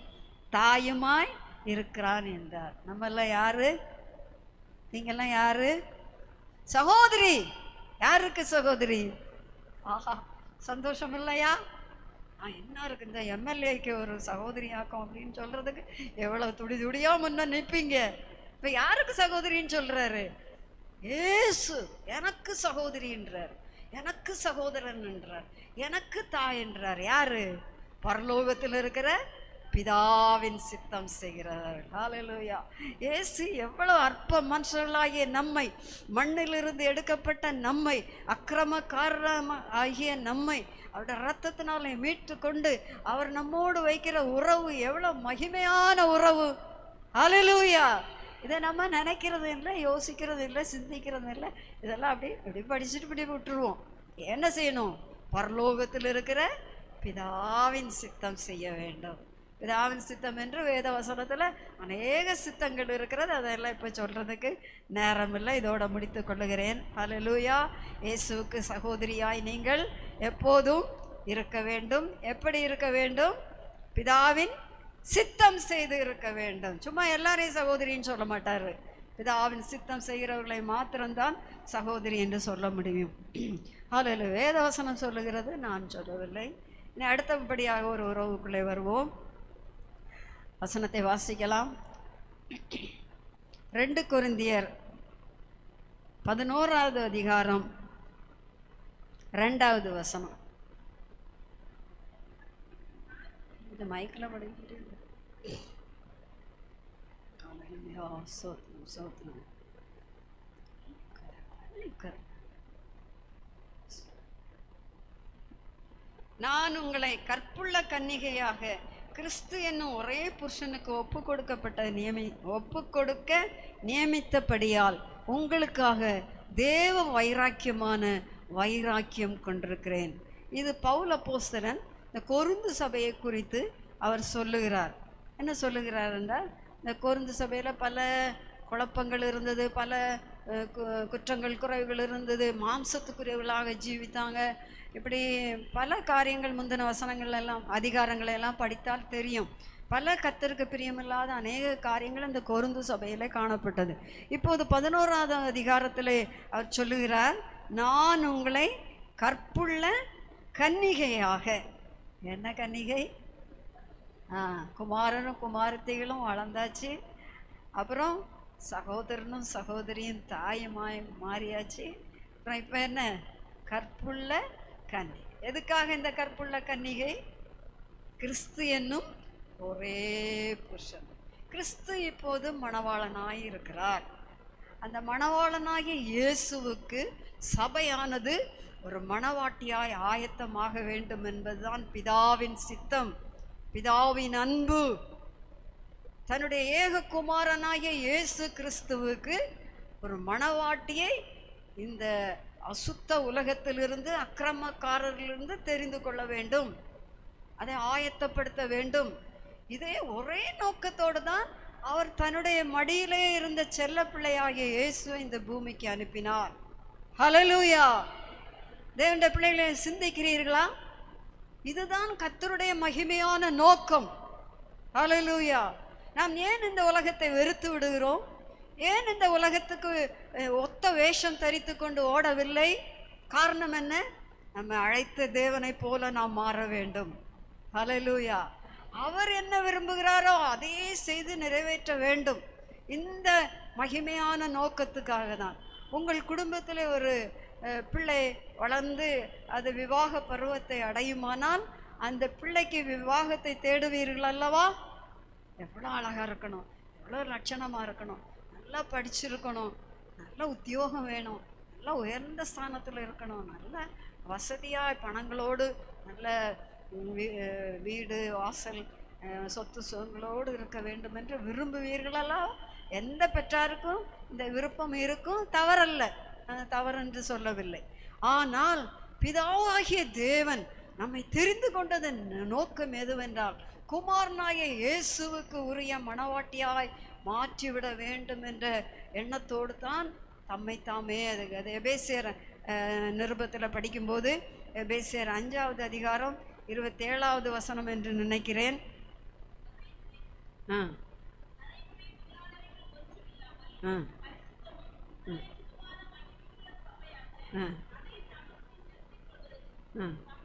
தாயுமாய் இருக்கிறான் என்றார் நம்மெல்லாம் யாரு நீங்கெல்லாம் யாரு சகோதரி யாருக்கு சகோதரி ஆஹா சந்தோஷம் இல்லையா ஆ என்ன இருக்கு இந்த எம்எல்ஏக்கு ஒரு சகோதரி ஆக்கும் அப்படின்னு சொல்றதுக்கு எவ்வளவு துடி துடியா முன்ன நிற்பீங்க இப்ப யாருக்கு சகோதரின்னு சொல்றாரு ஏசு எனக்கு சகோதரின்றார் எனக்கு சகோதரன் என்றார் எனக்கு தாய் என்றார் யாரு பரலோகத்தில் இருக்கிற பிதாவின் சித்தம் செய்கிறார் ஹalleluya இயேசு எவ்வளவு அற்ப மனுஷர்களாகிய நம்மை மண்ணிலிருந்து எடுக்கப்பட்ட நம்மை அக்கிரமக்காரம ஆகிய நம்மை அவருடைய ரத்தத்தினாலே மீட்டு கொண்டு அவர் நம்மோடு வைக்கிற உறவு எவ்வளவு மகிமையான உறவு ஹalleluya இதை நம்ம நினைக்கிறது இல்லை யோசிக்கிறது இல்லை சிந்திக்கிறது இல்லை இதெல்லாம் அப்படி இப்படி படிச்சுட்டு இப்படி விட்டுருவோம் என்ன செய்யணும் பரலோகத்தில் இருக்கிற பிதாவின் சித்தம் செய்ய வேண்டும் பிதாவின் சித்தம் என்று வேத வசனத்தில் அநேக சித்தங்கள் இருக்கிறது அதெல்லாம் இப்போ சொல்கிறதுக்கு நேரம் இல்லை இதோட முடித்து கொள்ளுகிறேன் ஹalleluya இயேசுவுக்கு சகோதரியாய் நீங்கள் எப்போதும் இருக்க வேண்டும் எப்படி இருக்க வேண்டும் பிதாவின் சித்தம் செய்து இருக்க வேண்டும் சும்மா எல்லாரையும் சகோதரின்னு சொல்ல மாட்டார் பிதாவின் சித்தம் செய்கிறவர்களை மாத்திரம்தான் சகோதரி என்று சொல்ல முடியும் அதில் வேதவசனம் சொல்லுகிறது நான் சொல்லவில்லை இனி அடுத்தபடியாக ஒரு உறவுக்குள்ளே வருவோம் வசனத்தை வாசிக்கலாம் ரெண்டு கொரிந்தியர் பதினோராவது அதிகாரம் ரெண்டாவது வசனம் இது மைக்கில் படிக்கிட்டு சோத்ரம் சோத்ரம் நான் உங்களை கற்புள்ள கன்னிகையாக கிறிஸ்து என்னும் ஒரே புருஷனுக்கு ஒப்பு கொடுக்கப்பட்ட நியமி ஒப்பு கொடுக்க நியமித்தபடியால் உங்களுக்காக தேவ வைராக்கியமான வைராக்கியம் கொண்டிருக்கிறேன் இது பவுல போஸ்தரன் இந்த கொருந்து சபையை குறித்து அவர் சொல்லுகிறார் என்ன சொல்லுகிறார் என்றால் இந்த கொருந்து சபையில் பல குழப்பங்கள் இருந்தது பல அஹ், கு- குற்றங்கள் குறைவுகள் இருந்தது மாம்சத்துக்குரியவர்களாக ஜீவித்தாங்க இப்படி பல காரியங்கள் முந்தின வசனங்கள் எல்லாம் அதிகாரங்களை எல்லாம் படித்தால் தெரியும் பல கத்தருக்கு பிரியமில்லாத அநேக காரியங்கள் இந்த கொருந்து சபையிலே காணப்பட்டது இப்போது பதினோராவது அதிகாரத்திலே அவர் சொல்லுகிறார் நான் உங்களை கற்புள்ள கன்னிகையாக என்ன கன்னிகை ஆ குமாரனும் குமாரத்திகளும் வளர்ந்தாச்சு அப்புறம் சகோதரனும் சகோதரியும் தாயுமாய் மாறியாச்சு அப்புறம் இப்போ என்ன கற்புள்ள கன்னி எதுக்காக இந்த கற்புள்ள கன்னிகை கிறிஸ்து என்னும் ஒரே புருஷன் கிறிஸ்து இப்போது மணவாளனாய் இருக்கிறார் அந்த மணவாளனாகிய இயேசுவுக்கு சபையானது ஒரு மணவாட்டியாய் ஆயத்தமாக வேண்டும் என்பதுதான் பிதாவின் சித்தம் பிதாவின் அன்பு தன்னுடைய ஏக குமாரனாகிய இயேசு கிறிஸ்துவுக்கு ஒரு மணவாட்டியை இந்த அசுத்த உலகத்திலிருந்து அக்கிரமக்காரரிலிருந்து தெரிந்து கொள்ள வேண்டும் அதை ஆயத்தப்படுத்த வேண்டும் இதே ஒரே நோக்கத்தோடு தான் அவர் தன்னுடைய மடியிலே இருந்த செல்ல பிள்ளையாகிய இயேசுவை இந்த பூமிக்கு அனுப்பினார் ஹalleluya தேவனுடைய பிள்ளைகளை சிந்திக்கிறீர்களா இதுதான் கர்த்தருடைய மகிமையான நோக்கம் ஹalleluya நாம் ஏன் இந்த உலகத்தை வெறுத்து விடுகிறோம் ஏன் இந்த உலகத்துக்கு அஹ், ஒத்த வேஷம் தரித்து கொண்டு ஓடவில்லை காரணம் என்ன நம்ம அழைத்த தேவனைப் போல நாம் மாற வேண்டும் ஹalleluya அவர் என்ன விரும்புகிறாரோ அதையே செய்து நிறைவேற்ற வேண்டும் இந்த மகிமையான நோக்கத்துக்காக தான் உங்கள் குடும்பத்தில் ஒரு அஹ், பிள்ளை வளர்ந்து அது விவாக பருவத்தை அடையுமானால் அந்த பிள்ளைக்கு விவாகத்தை தேடுவீர்கள் அல்லவா எவ்வளோ அழகாக இருக்கணும் எவ்வளோ லட்சணமாக இருக்கணும் நல்லா படிச்சிருக்கணும் நல்ல உத்தியோகம் வேணும் நல்ல உயர்ந்த ஸ்தானத்தில் இருக்கணும் நல்ல வசதியாக பணங்களோடு நல்ல ம், வீ- அஹ், வீடு வாசல் அஹ், சொத்து சுகங்களோடு இருக்க வேண்டும் என்று விரும்புவீர்களா எந்த பெற்றாருக்கும் இந்த விருப்பம் இருக்கும் தவறல்ல அஹ், தவறென்று சொல்லவில்லை ஆனால் பிதாவாகிய தேவன் நம்மை தெரிந்து கொண்டதன் நோக்கம் எதுவென்றால் குமாரனாய இயேசுவுக்கு உரிய மணவாட்டியாய் மாற்றிவிட வேண்டும் என்ற எண்ணத்தோடு தான் தம்மை தாமே அது அது எபேசியர் நிருபத்தில் படிக்கும்போது எபேசியர் அஞ்சாவது அதிகாரம் இருபத்தேழாவது வசனம் என்று நினைக்கிறேன் ஆ ஆ ம். ஆ ஆ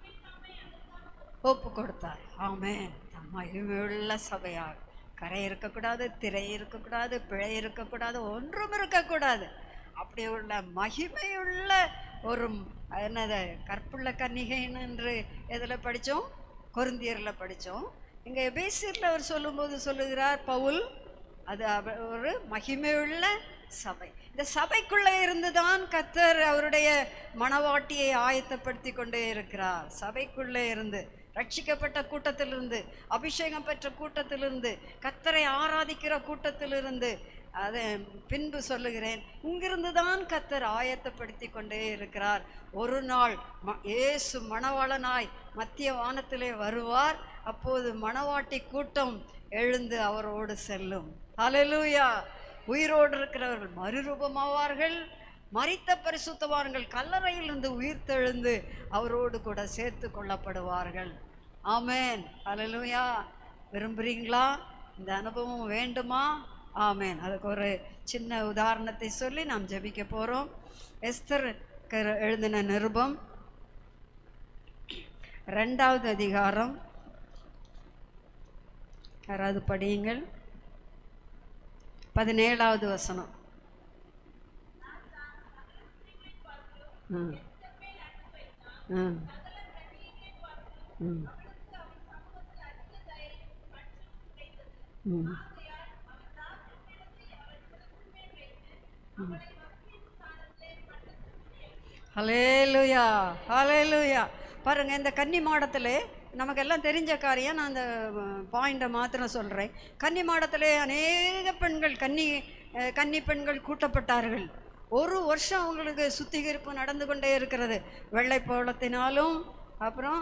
ஒப்பு கொடுத்தார் ஆமென் தம் மகிமையுள்ள சபையாக கரை இருக்கக்கூடாது திரை இருக்கக்கூடாது பிழை இருக்கக்கூடாது ஒன்றும் இருக்கக்கூடாது அப்படி உள்ள மகிமையுள்ள ஒரு ம், என்னது கற்புள்ள கன்னிகைன்னு என்று எதில் படித்தோம் கொருந்தியரில் படித்தோம் இங்கே எபேசியரில் அவர் சொல்லும்போது சொல்லுகிறார் பவுல் அது அவ- ஒரு மகிமையுள்ள சபை இந்த சபைக்குள்ளே இருந்து தான் கத்தர் அவருடைய மணவாட்டியை ஆயத்தப்படுத்தி கொண்டே இருக்கிறார் சபைக்குள்ளே இருந்து ரட்சிக்கப்பட்ட கூட்டத்திலிருந்து அபிஷேகம் பெற்ற கூட்டத்திலிருந்து கத்தரை ஆராதிக்கிற கூட்டத்திலிருந்து அதை பின்பு சொல்லுகிறேன் இங்கிருந்து தான் கத்தர் ஆயத்தப்படுத்தி கொண்டே இருக்கிறார் ஒரு நாள் ம இயேசு மணவாளனாய் மத்திய வானத்திலே வருவார் அப்போது மணவாட்டி கூட்டம் எழுந்து அவரோடு செல்லும் ஹalleluya உயிரோடு இருக்கிறவர்கள் மறுரூபமாவார்கள் மரித்த பரிசுத்தவான்கள் கல்லறையிலிருந்து உயிர்த்தெழுந்து அவரோடு கூட சேர்த்து கொள்ளப்படுவார்கள் ஆமென் ஹalleluya விரும்புறீங்களா இந்த அனுபவம் வேண்டுமா ஆமென் அதுக்கு ஒரு சின்ன உதாரணத்தை சொல்லி நாம் ஜெபிக்க போகிறோம் எஸ்தர் க- எழுதின நிருபம் ரெண்டாவது அதிகாரம் யாராவது படியுங்கள் பதினேழாவது வசனம் ம் ம் ம் ம் ஹலேலுயா ஹலேலுயா பாருங்க இந்த கன்னி மாடத்திலே நமக்கெல்லாம் தெரிஞ்ச காரியம் நான் அந்த பாயிண்டை மாத்திரம் சொல்கிறேன் கன்னி மாடத்திலே அநேக பெண்கள் கன்னி அஹ், கன்னி பெண்கள் கூட்டப்பட்டார்கள் ஒரு வருஷம் அவங்களுக்கு சுத்திகரிப்பு நடந்து கொண்டே இருக்கிறது வெள்ளை போலத்தினாலும் அப்புறம்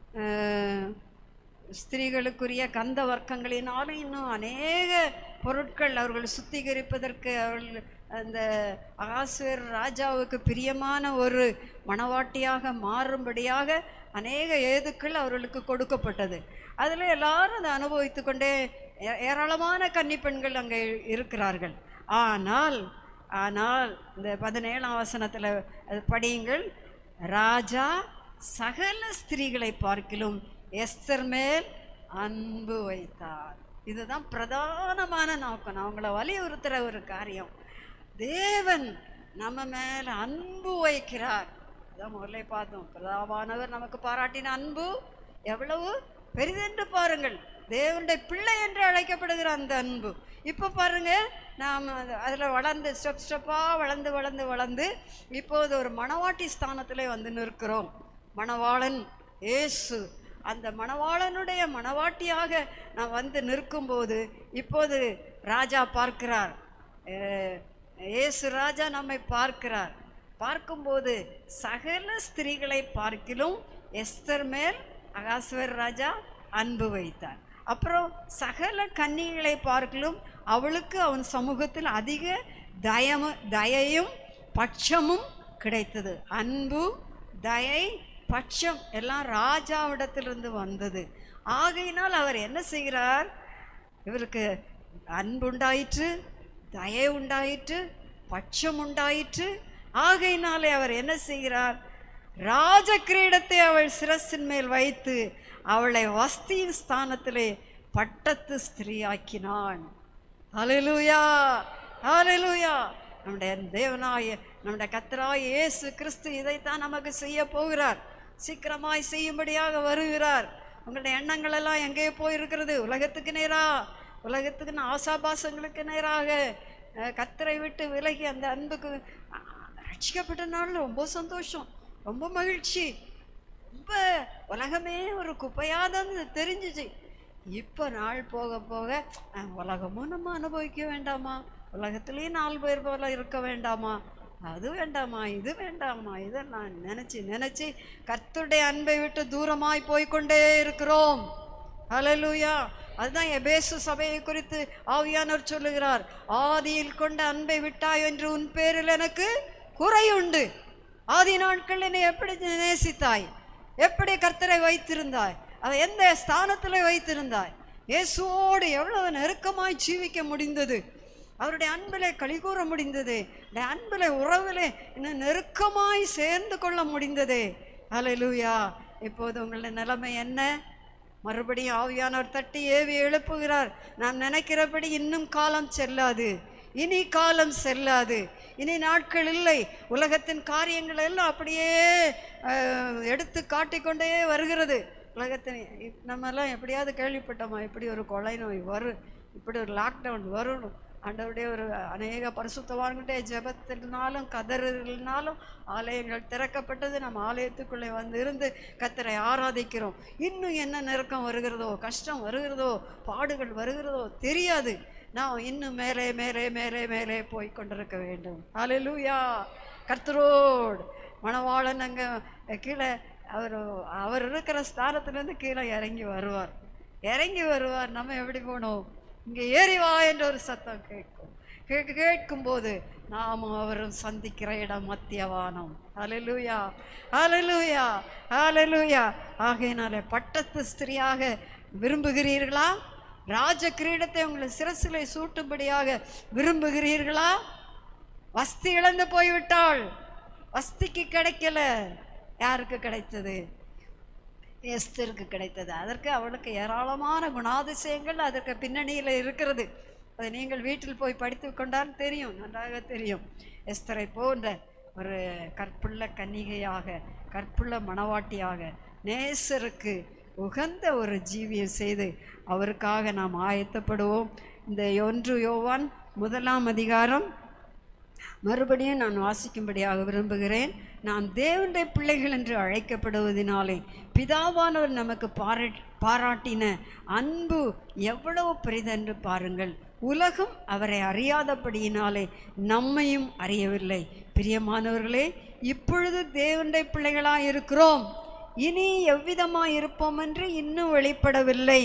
அஹ், ஸ்திரீகளுக்குரிய கந்த வர்க்கங்களினாலும் இன்னும் அநேக பொருட்கள் அவர்கள் சுத்திகரிப்பதற்கு அவர்கள் அந்த அகாஸ்வேர் ராஜாவுக்கு பிரியமான ஒரு மணவாட்டியாக மாறும்படியாக அநேக ஏதுக்கள் அவர்களுக்கு கொடுக்கப்பட்டது அதில் எல்லாரும் அதை அனுபவித்து கொண்டே ஏ- ஏராளமான கன்னி பெண்கள் அங்கே இருக்கிறார்கள் ஆனால் ஆனால் இந்த பதினேழாம் வசனத்தில் அது படியுங்கள் ராஜா சகல ஸ்திரீகளை பார்க்கிலும் எஸ்தர் மேல் அன்பு வைத்தார் இதுதான் பிரதானமான நோக்கம் நான் உங்களை வலியுறுத்துகிற ஒரு காரியம் தேவன் நம்ம மேலே அன்பு வைக்கிறார் அதான் முதல்ல பார்த்தோம் பிரதாவானவர் நமக்கு பாராட்டின அன்பு எவ்வளவு பெரிதென்று பாருங்கள் தேவனுடைய பிள்ளை என்று அழைக்கப்படுகிற அந்த அன்பு இப்போ பாருங்க நாம் அதில் வளர்ந்து ஸ்டெப் ஸ்டெப்பாக வளர்ந்து வளர்ந்து வளர்ந்து இப்போது ஒரு மணவாட்டி ஸ்தானத்திலே வந்து நிற்கிறோம் மணவாளன் இயேசு அந்த மணவாளனுடைய மணவாட்டியாக நான் வந்து நிற்கும்போது இப்போது ராஜா பார்க்கிறார் அஹ், இயேசு ராஜா நம்மை பார்க்கிறார் பார்க்கும்போது சகல ஸ்திரீகளை பார்க்கிலும் எஸ்தர் மேல் அகாஸ்வர் ராஜா அன்பு வைத்தார் அப்புறம் சகல கன்னிகளை பார்க்கிலும் அவளுக்கு அவன் சமூகத்தில் அதிக தயமு தயையும் பட்சமும் கிடைத்தது அன்பு தயை பட்சம் எல்லாம் ராஜாவிடத்திலிருந்து வந்தது ஆகையினால் அவர் என்ன செய்கிறார் இவருக்கு அன்பு உண்டாயிற்று தயை உண்டாயிற்று பட்சம் உண்டாயிற்று ஆகையினாலே அவர் என்ன செய்கிறார் ராஜ கிரீடத்தை அவள் சிரசின் மேல் வைத்து அவளை வஸ்தியின் ஸ்தானத்திலே பட்டத்து ஸ்திரீயாக்கினான் ஹalleluya ஹalleluya நம்முடைய தேவனாய நம்முடைய கத்தராய் இயேசு கிறிஸ்து இதைத்தான் நமக்கு செய்ய போகிறார் சீக்கிரமாய் செய்யும்படியாக வருகிறார் உங்களுடைய எண்ணங்கள் எல்லாம் எங்கே போயிருக்கிறது உலகத்துக்கு நேரா உலகத்துக்கு ஆசாபாசங்களுக்கு நேராக அஹ், கத்தரை விட்டு விலகி அந்த அன்புக்கு அஹ், ரட்சிக்கப்பட்ட நாள் ரொம்ப சந்தோஷம் ரொம்ப மகிழ்ச்சி ரொம்ப உலகமே ஒரு குப்பையாதான் தெரிஞ்சிச்சு இப்போ நாள் போக போக அஹ், உலகமும் நம்ம அனுபவிக்க வேண்டாமா உலகத்துலேயும் நாலு பேர் போல இருக்க வேண்டாமா அது வேண்டாமா இது வேண்டாமா இதெல்லாம் நினச்சி நினச்சி கர்த்தருடைய அன்பை விட்டு தூரமாய் போய்க்கொண்டே இருக்கிறோம் ஹalleluya அதுதான் எபேசு சபையை குறித்து ஆவியானவர் சொல்லுகிறார் ஆதியில் கொண்ட அன்பை விட்டாய் என்று உன் பேரில் எனக்கு குறையுண்டு ஆதி நாட்கள் என்னை எப்படி நேசித்தாய் எப்படி கர்த்தரை வைத்திருந்தாய் அதை எந்த ஸ்தானத்தில் வைத்திருந்தாய் இயேசுவோடு எவ்வளவு நெருக்கமாய் ஜீவிக்க முடிந்தது அவருடைய அன்பிலே கலிகூற முடிந்தது அவருடைய அன்பிலே உறவிலே இன்னும் நெருக்கமாய் சேர்ந்து கொள்ள முடிந்தது ஹalleluya இப்போது உங்களுடைய நிலைமை என்ன மறுபடியும் ஆவியானவர் தட்டி ஏவி எழுப்புகிறார் நாம் நினைக்கிறபடி இன்னும் காலம் செல்லாது இனி காலம் செல்லாது இனி நாட்கள் இல்லை உலகத்தின் காரியங்கள் எல்லாம் அப்படியே அஹ், எடுத்து காட்டிக்கொண்டே வருகிறது உலகத்தின் இப்- நம்மெல்லாம் எப்படியாவது கேள்விப்பட்டோமா இப்படி ஒரு கொலை நோய் வரும் இப்படி ஒரு லாக்டவுன் வரும் ஆண்டவருடைய ஒரு அநேக பரிசுத்தவான்கிட்டே ஜெபத்தினாலும் கதறினாலும் ஆலயங்கள் திறக்கப்பட்டது நம்ம ஆலயத்துக்குள்ளே வந்து இருந்து கத்தரை ஆராதிக்கிறோம் இன்னும் என்ன நெருக்கம் வருகிறதோ கஷ்டம் வருகிறதோ பாடுகள் வருகிறதோ தெரியாது நாம் இன்னும் மேலே மேலே மேலே மேலே போய் கொண்டிருக்க வேண்டும் ஹalleluya கர்த்தரோடு மணவாளன் அங்கே கீழே அவர் அவர் இருக்கிற ஸ்தானத்துலேருந்து கீழே இறங்கி வருவார் இறங்கி வருவார் நம்ம எப்படி போகணும் இங்கே ஏறி வா என்ற ஒரு சத்தம் கேட்கும் கேட்க கேட்கும்போது நாமும் அவரும் சந்திக்கிற இடம் மத்தியவானம் ஹalleluya ஹalleluya ஹalleluya ஆகையினாலே பட்டத்து ஸ்திரியாக விரும்புகிறீர்களா ராஜ கிரீடத்தை உங்களை சிரசிலை சூட்டும்படியாக விரும்புகிறீர்களா வஸ்தி இழந்து போய்விட்டாள் வஸ்திக்கு கிடைக்கல யாருக்கு கிடைத்தது எஸ்தருக்கு கிடைத்தது அதற்கு அவளுக்கு ஏராளமான குணாதிசயங்கள் அதற்கு பின்னணியில் இருக்கிறது அதை நீங்கள் வீட்டில் போய் படித்து கொண்டால் தெரியும் நன்றாக தெரியும் எஸ்தரை போன்ற ஒரு கற்புள்ள கன்னிகையாக கற்புள்ள மணவாட்டியாக நேசருக்கு உகந்த ஒரு ஜீவியம் செய்து அவருக்காக நாம் ஆயத்தப்படுவோம் இந்த ஒன்று யோவான் முதலாம் அதிகாரம் மறுபடியும் நான் வாசிக்கும்படியாக விரும்புகிறேன் நாம் தேவனுடைய பிள்ளைகள் என்று அழைக்கப்படுவதினாலே பிதாவானவர் நமக்கு பாரா பாராட்டின அன்பு எவ்வளவு பெரிதென்று பாருங்கள் உலகம் அவரை அறியாதபடியினாலே நம்மையும் அறியவில்லை பிரியமானவர்களே இப்பொழுது தேவனுடைய பிள்ளைகளாய் இருக்கிறோம் இனி எவ்விதமாய் இருப்போம் என்று இன்னும் வெளிப்படவில்லை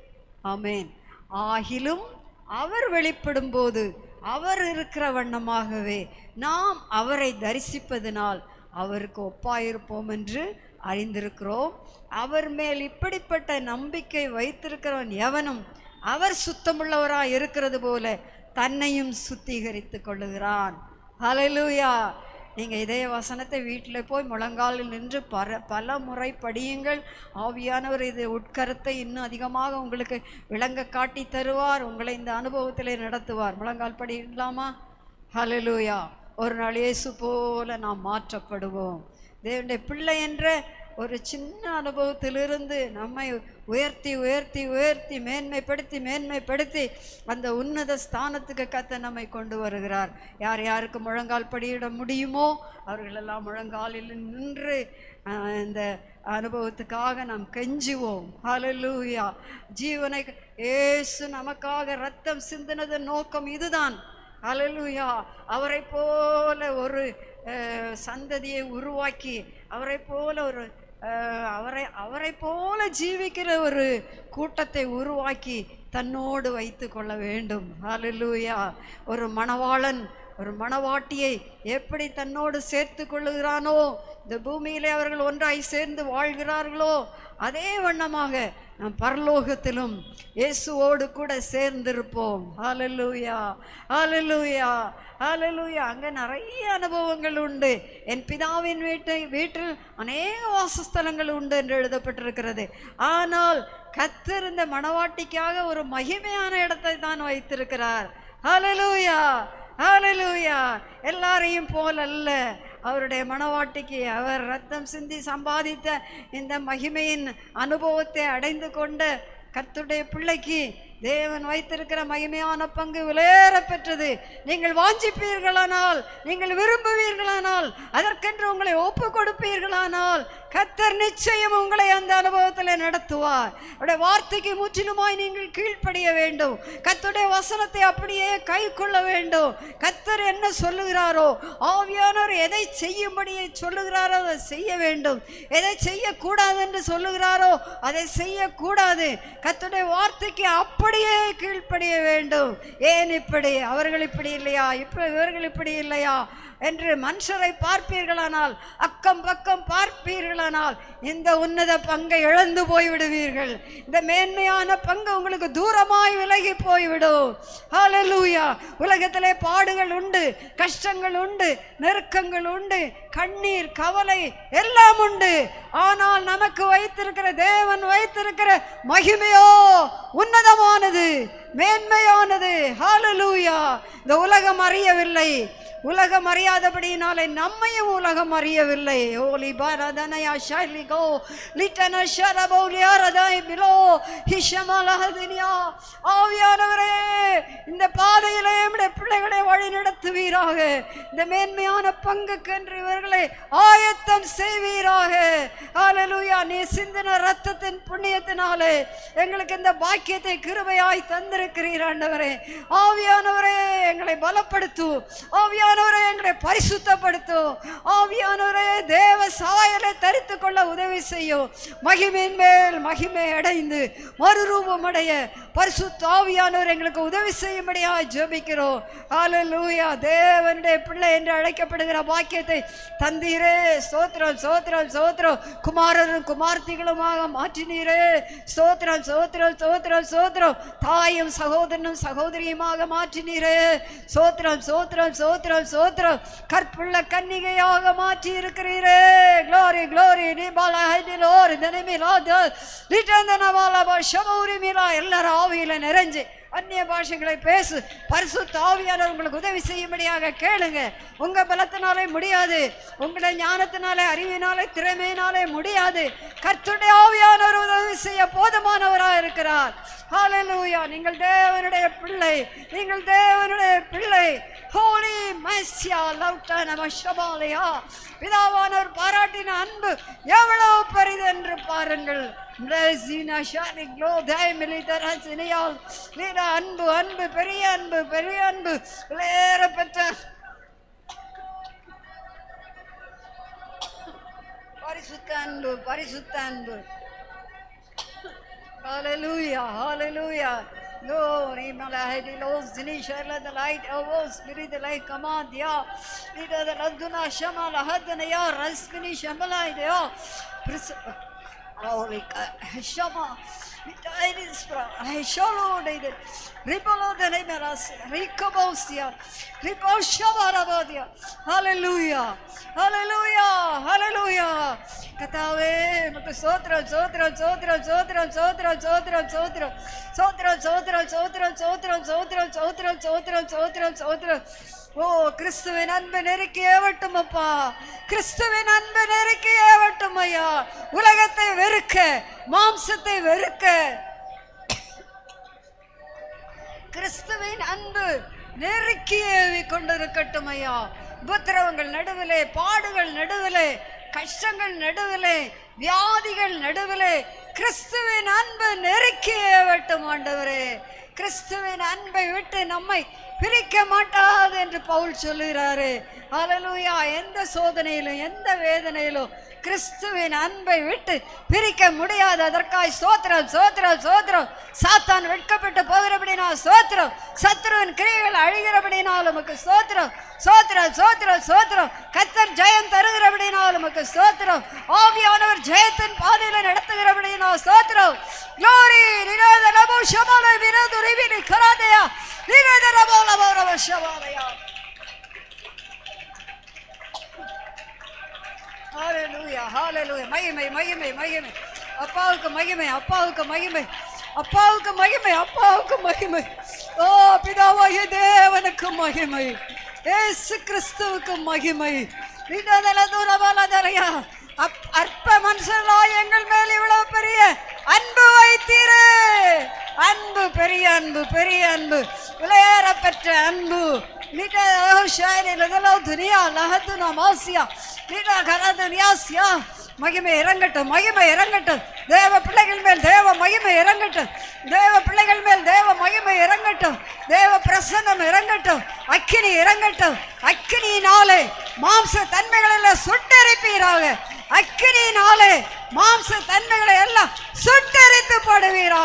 ஆமென் ஆகிலும் அவர் வெளிப்படும்போது அவர் இருக்கிற வண்ணமாகவே நாம் அவரை தரிசிப்பதனால் அவருக்கு ஒப்பாயிருப்போம் என்று அறிந்திருக்கிறோம் அவர் மேல் இப்படிப்பட்ட நம்பிக்கை வைத்திருக்கிறவன் எவனும் அவர் சுத்தமுள்ளவராய் இருக்கிறது போல தன்னையும் சுத்திகரித்து கொள்ளுகிறான் ஹalleluya நீங்க இதே வசனத்தை வீட்டில் போய் முழங்காலில் நின்று பல பல முறை படியுங்கள் ஆவியானவர் இது உட்கருத்தை இன்னும் அதிகமாக உங்களுக்கு விளங்க காட்டி தருவார் உங்களை இந்த அனுபவத்திலே நடத்துவார் முழங்கால் படிக்கலாமா ஹalleluya ஒரு நாள் இயேசு போல நாம் மாற்றப்படுவோம் தேவனுடைய பிள்ளை என்ற ஒரு சின்ன அனுபவத்திலிருந்து நம்மை உயர்த்தி உயர்த்தி உயர்த்தி மேன்மைப்படுத்தி மேன்மைப்படுத்தி அந்த உன்னத ஸ்தானத்துக்கு கத்த நம்மை கொண்டு வருகிறார் யார் யாருக்கு முழங்கால் படியிட முடியுமோ அவர்களெல்லாம் முழங்காலில் நின்று ஆஹ், இந்த அனுபவத்துக்காக நாம் கெஞ்சுவோம் ஹalleluya ஜீவனை ஏசு நமக்காக ரத்தம் சிந்தினது நோக்கம் இதுதான் ஹalleluya அவரை போல ஒரு அஹ், சந்ததியை உருவாக்கி அவரை போல ஒரு அஹ், அவரை அவரை போல ஜீவிக்கிற ஒரு கூட்டத்தை உருவாக்கி தன்னோடு வைத்து கொள்ள வேண்டும் ஹalleluya ஒரு மணவாளன் ஒரு மணவாட்டியை எப்படி தன்னோடு சேர்த்து கொள்ளுகிறானோ இந்த பூமியிலே அவர்கள் ஒன்றாய் சேர்ந்து வாழ்கிறார்களோ அதே வண்ணமாக நாம் பரலோகத்திலும் இயேசுவோடு கூட சேர்ந்திருப்போம் ஹalleluya ஹalleluya ஹalleluya அங்கே நிறைய அனுபவங்கள் உண்டு என் பிதாவின் வீட்டை வீட்டில் அநேக வாசஸ்தலங்கள் உண்டு என்று எழுதப்பட்டிருக்கிறது ஆனால் கத்தர் இந்த மணவாட்டிக்காக ஒரு மகிமையான இடத்தை தான் வைத்திருக்கிறார் ஹalleluya ஹalleluya எல்லாரையும் போல் அல்ல அவருடைய மணவாட்டிக்கு அவர் ரத்தம் சிந்தி சம்பாதித்த இந்த மகிமையின் அனுபவத்தை அடைந்து கொண்ட கர்த்தருடைய பிள்ளைக்கு தேவன் வைத்திருக்கிற மகிமையான பங்கு விலையேற பெற்றது நீங்கள் வாஞ்சிப்பீர்களானால் நீங்கள் விரும்புவீர்களானால் அதற்கென்று உங்களை ஒப்பு கொடுப்பீர்களானால் கத்தர் நிச்சயம் உங்களை அந்த அனுபவத்தில் நடத்துவார் அவருடைய வார்த்தைக்கு முற்றிலுமாய் நீங்கள் கீழ்ப்படிய வேண்டும் கத்தருடைய வசனத்தை அப்படியே கை கொள்ள வேண்டும் கத்தர் என்ன சொல்லுகிறாரோ ஆவியானவர் எதை செய்யும்படியே சொல்லுகிறாரோ அதை செய்ய வேண்டும் எதை செய்யக்கூடாது என்று சொல்லுகிறாரோ அதை செய்யக்கூடாது கத்தருடைய வார்த்தைக்கு அப்படி அப்படியே கீழ்ப்படிய வேண்டும் ஏன் இப்படி அவர்கள் இப்படி இல்லையா இப்ப இவர்கள் இப்படி இல்லையா என்று மனுஷரை பார்ப்பீர்களானால் அக்கம் பக்கம் பார்ப்பீர்களானால் இந்த உன்னத பங்கை இழந்து போய்விடுவீர்கள் இந்த மேன்மையான பங்கு உங்களுக்கு தூரமாய் விலகி போய்விடும் ஹalleluya உலகத்திலே பாடுகள் உண்டு கஷ்டங்கள் உண்டு நெருக்கங்கள் உண்டு கண்ணீர் கவலை எல்லாம் உண்டு ஆனால் நமக்கு வைத்திருக்கிற தேவன் வைத்திருக்கிற மகிமையோ உன்னதமானது மேன்மையானது ஹalleluya இந்த உலகம் அறியவில்லை உலகம் அறியாதபடியினாலே நம்மையும் உலகம் அறியவில்லை ஓலி பாரதனயா ஷாலிகோ லிட்டன ஷரபௌலியாரதாய் பிலோ ஹிஷமலஹதினியா ஆவியானவரே இந்த பாதையிலே நம்முடைய பிள்ளைகளை வழி நடத்துவீராக இந்த மேன்மையான பங்குக்கென்று இவர்களை ஆயத்தம் செய்வீராக ஹalleluya நீ சிந்தின ரத்தத்தின் புண்ணியத்தினாலே எங்களுக்கு இந்த பாக்கியத்தை கிருபையாய் தந்திருக்கிறீர் ஆண்டவரே ஆவியானவரே எங்களை பலப்படுத்தும் ஆவியானவரே எங்களை பரிசுத்தப்படுத்தும் ஆவியானவரே தேவ சாயலை தரித்து கொள்ள உதவி செய்யும் மகிமையின் மேல் மகிமை அடைந்து மறுரூபம் அடைய பரிசுத்த ஆவியானவர் எங்களுக்கு உதவி செய்யும்படியா ஜெபிக்கிறோம் ஹalleluya தேவனுடைய பிள்ளை என்று அழைக்கப்படுகிற பாக்கியத்தை தந்தீரே ஸ்தோத்திரம் ஸ்தோத்திரம் ஸ்தோத்திரம் குமாரரும் குமார்த்திகளுமாக மாற்றினீரே ஸ்தோத்திரம் ஸ்தோத்திரம் ஸ்தோத்திரம் ஸ்தோத்திரம் தாயும் சகோதரனும் சகோதரியுமாக மாற்றினீரே சோத்திரம் சோத்திரம் சோத்திரம் சோத்திரம் கற்புள்ள கன்னிகையாக மாற்றி இருக்கிறீரே க்ளோரி க்ளோரி நீபால ஹைடிலோர் தினமிலா லிட்டந்தனவாலபா ஷபௌரி மீலா எல்லாரும் ஆவியில நிறைஞ்சு அந்நிய பாஷைகளை பேசு பரிசுத்த ஆவியானவர் உங்களுக்கு உதவி செய்யும்படியாக கேளுங்க உங்க பலத்தினாலே முடியாது உங்களுடைய ஞானத்தினாலே அறிவினாலே திறமையினாலே முடியாது கர்த்தருடைய ஆவியானவர் உதவி செய்ய போதுமானவராக இருக்கிறார் ஹalleluya நீங்கள் தேவனுடைய பிள்ளை நீங்கள் தேவனுடைய பிள்ளை ஹோலி மைசியா லவ்டா நம ஷபாலயா பிதாவானவர் பாராட்டின அன்பு எவ்வளவு பெரிது என்று பாருங்கள் Blessing Ashani Glow Thy Military Sinial Lira அன்பு அன்பு பெரிய அன்பு பெரிய அன்பு விளையேற பெற்ற பரிசுத்த அன்பு பரிசுத்த அன்பு Hallelujah, hallelujah. Glory, Malahidi, Los, Zinisharla, the light, oh, Spirit, the light, come on, yeah. Leader, the Laduna, Shamala, Hadana, ya, Rasmini, Shamala, ya. Holy Shama, Iris, Sholo, Ripolo, the Nemeras, Ricobosia, Ripo Shabarabadia. Hallelujah, hallelujah, hallelujah. கத்தாவே உமக்கு சோத்திரம் சோத்திரம் சோத்திரம் சோத்திரம் சோத்திரம் சோத்திரம் சோத்திரம் சோத்திரம் சோத்திரம் சோத்திரம் சோத்திரம் சோத்திரம் சோத்திரம் சோத்திரம் சோத்திரம் சோத்திரம் ஓ கிறிஸ்துவின் அன்பு நெருக்கி ஏவட்டும் அப்பா கிறிஸ்துவின் அன்பு நெருக்கி ஏவட்டும் ஐயா உலகத்தை வெறுக்க மாம்சத்தை வெறுக்க கிறிஸ்துவின் அன்பு நெருக்கி ஏவி கொண்டிருக்கட்டும் ஐயா உபத்திரவங்கள் நடுவிலே பாடுகள் நடுவிலே கஷ்டங்கள் நடுவிலே வியாதிகள் நடுவிலே கிறிஸ்துவின் அன்பு நெருக்கி ஏவட்டும் ஆண்டவரே கிறிஸ்துவின் அன்பை விட்டு நம்மை பிரிக்க மாட்டாது என்று பவுல் சொல்லுகிறாரு ஹalleluya எந்த சோதனையிலும் எந்த வேதனையிலும் கிறிஸ்துவின் அன்பை விட்டு பிரிக்க முடியாது அதற்காய் சோத்திரம் சோத்திரம் சோத்திரம் சாத்தான் வெட்கப்பட்டு போகிறபடினா சோத்திரம் சத்ருவின் கிரியைகள் அழிகிறபடினால் உமக்கு சோத்திரம் சோத்திரம் சோத்திரம் சோத்திரம் கத்தர் ஜெயம் தருகிறபடினால் உமக்கு சோத்திரம் ஆவியானவர் ஜெயத்தின் பாதையில நடத்துகிறபடினால் சோத்திரம் க்ளோரி நிரோத நபோ ஷமால விரோத ரிவினி கராதயா நிரோத நபோ நபோ நபோ ஷமாலயா ஹalleluya ஹalleluya மகிமை மகிமை மகிமை அப்பாவுக்கு மகிமை அப்பாவுக்கு மகிமை அப்பாவுக்கு மகிமை அப்பாவுக்கு மகிமை ஓ பிதாவாகிய தேவனுக்கு மகிமை ஏசு கிறிஸ்துவுக்கு மகிமை விடதல தூரபாலதரையா அப் அற்ப மனுஷர்களா எங்கள் மேல் இவ்வளவு பெரிய அன்பு வைத்தீரே அன்பு பெரிய அன்பு பெரிய அன்பு விளையாட பெற்ற அன்பு நீட்ட ஷாரி லகலோ துனியா லஹது நமாசியா நீட்டா கரது நியாசியா மகிமை இறங்கட்டும் மகிமை இறங்கட்டும் தேவ பிள்ளைகள் மேல் தேவ மகிமை இறங்கட்டும் தேவ பிள்ளைகள் மேல் தேவ மகிமை இறங்கட்டும் தேவ பிரசன்னம் இறங்கட்டும் அக்கினி இறங்கட்டும் அக்கினியினாலே மாம்ச தன்மைகள் எல்லாம் சுட்டரிப்பீராக அக்கினியினாலே மாம்ச தன்மைகளை எல்லாம் சுட்டரித்து போடுவீராக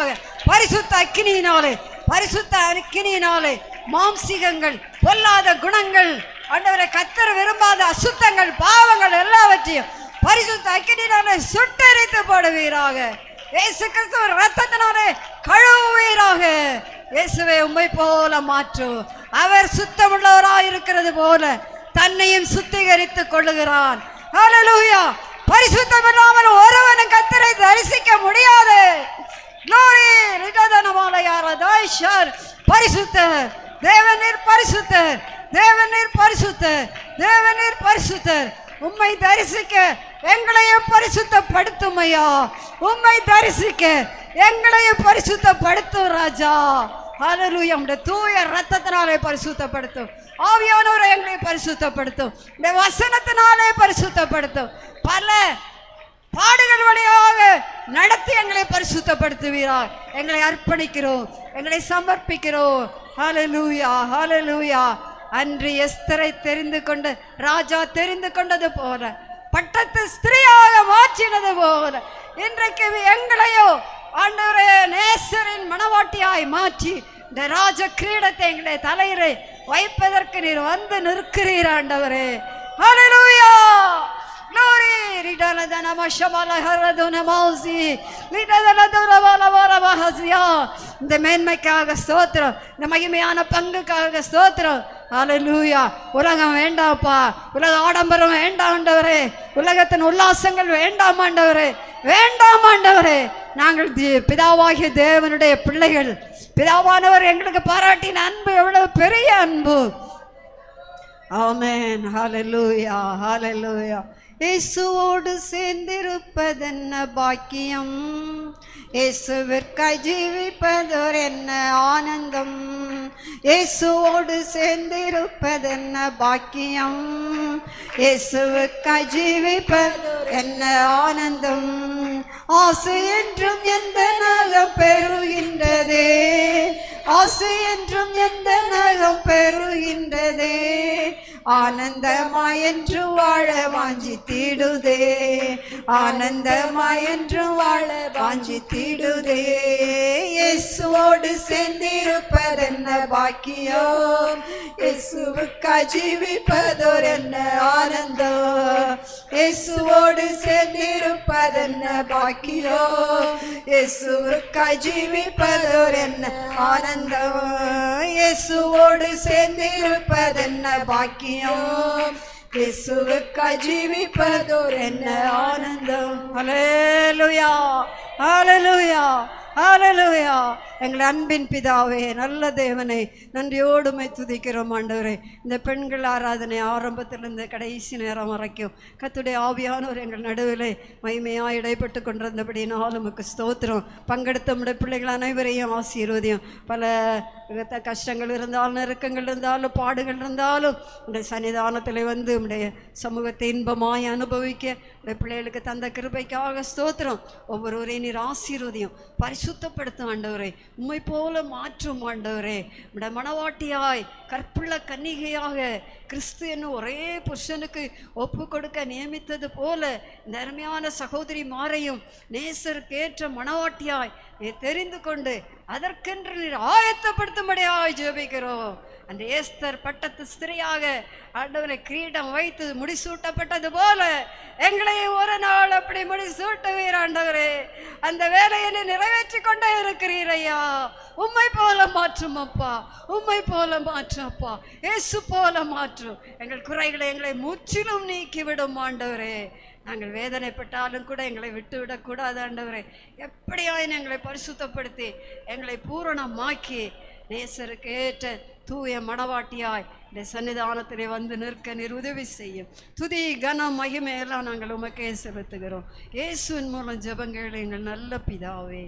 பரிசுத்த அக்கினியினாலே பரிசுத்த அக்கினியினாலே மாம்சிகங்கள் பொல்லாத குணங்கள் ஆண்டவரை கத்தர் விரும்பாத அசுத்தங்கள் பாவங்கள் எல்லாவற்றையும் பரிசுத்த அக்கினியினாலே சுட்டரித்து போடுவீராக இயேசு கிறிஸ்துவ ரத்தத்தினாலே கழுவுவீராக இயேசுவை உம்மை போல மாற்று அவர் சுத்தமுள்ளவராய் இருக்கிறது போல தன்னையும் சுத்திகரித்துக் கொள்ளுகிறான் ஹalleluya பரிசுத்தம் இல்லாமல் ஒருவனும் கத்தரை தரிசிக்க முடியாது Glory! ரிடதனமாலயாரதாய்ஷர். பரிசுத்தர் தேவநீர் பரிசுத்தர் தேவநீர் பரிசுத்தர் தேவநீர் பரிசுத்தர் உம்மை தரிசிக்க எங்களையும் பரிசுத்தப்படுத்தும் ஐயா உம்மை தரிசிக்க எங்களையும் பரிசுத்தப்படுத்தும் ராஜா ஹalleluya உம்முடைய தூய ரத்தத்தினாலே பரிசுத்தப்படுத்தும் ஆவியானவரை எங்களை பரிசுத்தப்படுத்தும் இந்த வசனத்தினாலே பரிசுத்தப்படுத்தும் பல பாடுகள் வழியாக நடத்தி எங்களை பரிசுத்தப்படுத்துவீரார் எங்களை அர்ப்பணிக்கிறோம் எங்களை சமர்ப்பிக்கிறோம் ஹalleluya ஹalleluya அன்று எஸ்தரை தெரிந்து கொண்டு ராஜா தெரிந்து கொண்டது போல பட்டத்து ஸ்திரீயாக மாற்றினது போல இன்றைக்கு எங்களையோ ஆண்டவரே நேசரின் மணவாட்டியாய் மாற்றி இந்த ராஜ கிரீடத்தை எங்களை தலையிலே வைப்பதற்கு நீர் வந்து நிற்கிறீர் ஆண்டவரே ஹalleluya Glory! Ridana Mashamala Haraduna Mausi. Ridana Dura Varavahazia. இந்த மேன்மைக்காக ஸ்தோத்திரம் இந்த மகிமையான பங்குக்காக ஸ்தோத்திரம் ஹalleluya உலகம் வேண்டாம்ப்பா உலக ஆடம்பரம் வேண்டாம் ஆண்டவரே உலகத்தின் உல்லாசங்கள் வேண்டாம் ஆண்டவரே வேண்டாம் ஆண்டவரே நாங்கள் தி- பிதாவாகிய தேவனுடைய பிள்ளைகள் பிதாவானவர் எங்களுக்கு பாராட்டின அன்பு எவ்வளவு பெரிய அன்பு ஆமென் ஹalleluya ஹalleluya இயேசுவோடு சேர்ந்திருப்பதென்ன பாக்கியம் இயேசுவிற்காய் ஜீவிப்பதோர் என்ன ஆனந்தம் இயேசுவோடு சேர்ந்திருப்பதென்ன பாக்கியம் இயேசுவுக்காய் ஜீவிப்பதோர் என்ன ஆனந்தம் ஆசை என்றும் எந்த நகம் பெறுகின்றதே ஆசை என்றும் எந்த நகம் பெறுகின்றதே ஆனந்தமாய் என்று வாழ வாஞ்சி தீடுதே ஆனந்தமாய் என்று வாழ வாஞ்சி தீடுதே இயேசுவோடு சேர்ந்திருப்பதென்ன பாக்கியம் இயேசுவுக்காய் ஜீவிப்பதோர் என்ன ஆனந்தம் இயேசுவோடு சேர்ந்திருப்பதென்ன பாக்கியம் இயேசுவுக்காய் ஜீவிப்பதோர் என்ன ஆனந்தம் இயேசுவோடு சேர்ந்திருப்பதென்ன பாக்கியம் இயேசுவுக்காய் ஜீவிப்பதோர் என்ன ஆனந்தம் ஹalleluya ஹalleluya ஹalleluya எங்கள் அன்பின் பிதாவே நல்ல தேவனே நன்றியோடுமை துதிக்கிறோம் ஆண்டவரே இந்த பெண்கள் ஆராதனை ஆரம்பத்திலிருந்து கடைசி நேரம் வரைக்கும் கத்துடைய ஆவியானவர் எங்கள் நடுவிலே மகிமையாக இடைப்பட்டு கொண்டிருந்தபடி நாள் உமக்கு ஸ்தோத்திரம் பங்கெடுத்த நம்முடைய பிள்ளைகள் அனைவரையும் ஆசீர்வதியும் பல விதத்த கஷ்டங்கள் இருந்தாலும் நெருக்கங்கள் இருந்தாலும் பாடுகள் இருந்தாலும் உடைய சன்னிதானத்தில் வந்து உடைய சமூகத்தை இன்பமாய் அனுபவிக்க உடைய பிள்ளைகளுக்கு தந்த கிருபைக்காக ஸ்தோத்திரம் ஒவ்வொருவரையும் நீர் ஆசீர்வதியும் பரிசுத்தப்படுத்தும் ஆண்டவரே உம்மை போல மாற்றும் ஆண்டவரே உடைய மணவாட்டியாய் கற்புள்ள கன்னிகையாக கிறிஸ்து என்னும் ஒரே புருஷனுக்கு ஒப்பு கொடுக்க நியமித்தது போல இந்த அருமையான சகோதரி மாரையும் நேசருக்கு ஏற்ற மணவாட்டியாய் நீ தெரிந்து கொண்டு அதற்கென்று நீர் ஆயத்தப்படுத்தும்படியாய் ஜெபிக்கிறோம் அந்த ஏஸ்தர் பட்டத்து ஸ்திரியாக ஆண்டவரை கிரீடம் வைத்து முடிசூட்டப்பட்டது போல எங்களை ஒரு நாள் அப்படி முடிசூட்டுவீர் ஆண்டவரே அந்த வேலையை நீ நிறைவேற்றி கொண்டே இருக்கிறீர் ஐயா உம்மை போல மாற்றும் அப்பா உம்மை போல மாற்றும் அப்பா இயேசு போல மாற்றும் எங்கள் குறைகளை எங்களை முற்றிலும் நீக்கிவிடும் ஆண்டவரே நாங்கள் வேதனைப்பட்டாலும் கூட எங்களை விட்டு விடக்கூடாது ஆண்டவரே எப்படியாயும் எங்களை பரிசுத்தப்படுத்தி எங்களை பூரணமாக்கி நேசருக்கு ஏற்ற தூய மணவாட்டியாய் இந்த சன்னிதானத்திலே வந்து நிற்க நீர் உதவி செய்யும் துதி கனம் மகிமையெல்லாம் நாங்கள் உமக்கே செலுத்துகிறோம் இயேசுவின் மூலம் ஜெபங்கள் எங்கள் நல்ல பிதாவே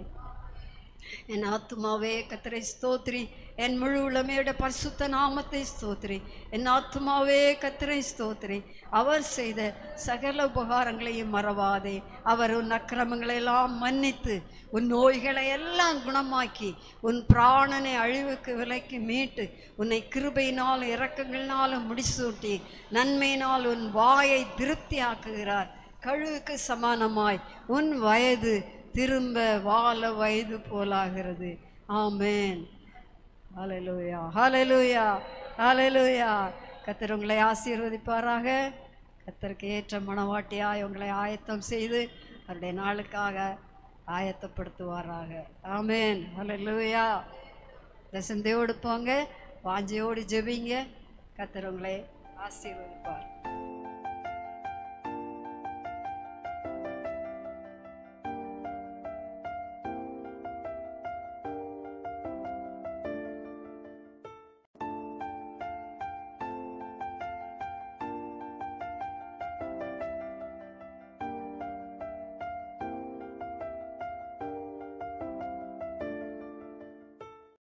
என் ஆத்துமாவே கத்தரை ஸ்தோத்ரி என் முழு உளமையோட பரிசுத்த நாமத்தை ஸ்தோத்ரி என் ஆத்துமாவே கத்தரை ஸ்தோத்ரி அவர் செய்த சகல உபகாரங்களையும் மறவாதே அவர் உன் அக்கிரமங்களை எல்லாம் மன்னித்து உன் நோய்களை எல்லாம் குணமாக்கி உன் பிராணனை அழிவுக்கு விலைக்கு மீட்டு உன்னை கிருபையினால் இரக்கங்களினாலும் முடிசூட்டி நன்மையினால் உன் வாயை திருப்தியாக்குகிறார் கழுவுக்கு சமானமாய் உன் வயது திரும்ப வாழ வயது போலாகிறது ஆமென் ஹalleluya ஹalleluya ஹalleluya கர்த்தர் உங்களை ஆசீர்வதிப்பாராக கர்த்தருக்கு ஏற்ற மணவாட்டியாய் உங்களை ஆயத்தம் செய்து அவருடைய நாளுக்காக ஆயத்தப்படுத்துவாராக ஆமென் ஹalleluya தசந்தையோடு போங்க வாஞ்சையோடு ஜெபிங்க கர்த்தர் உங்களை ஆசீர்வதிப்பார்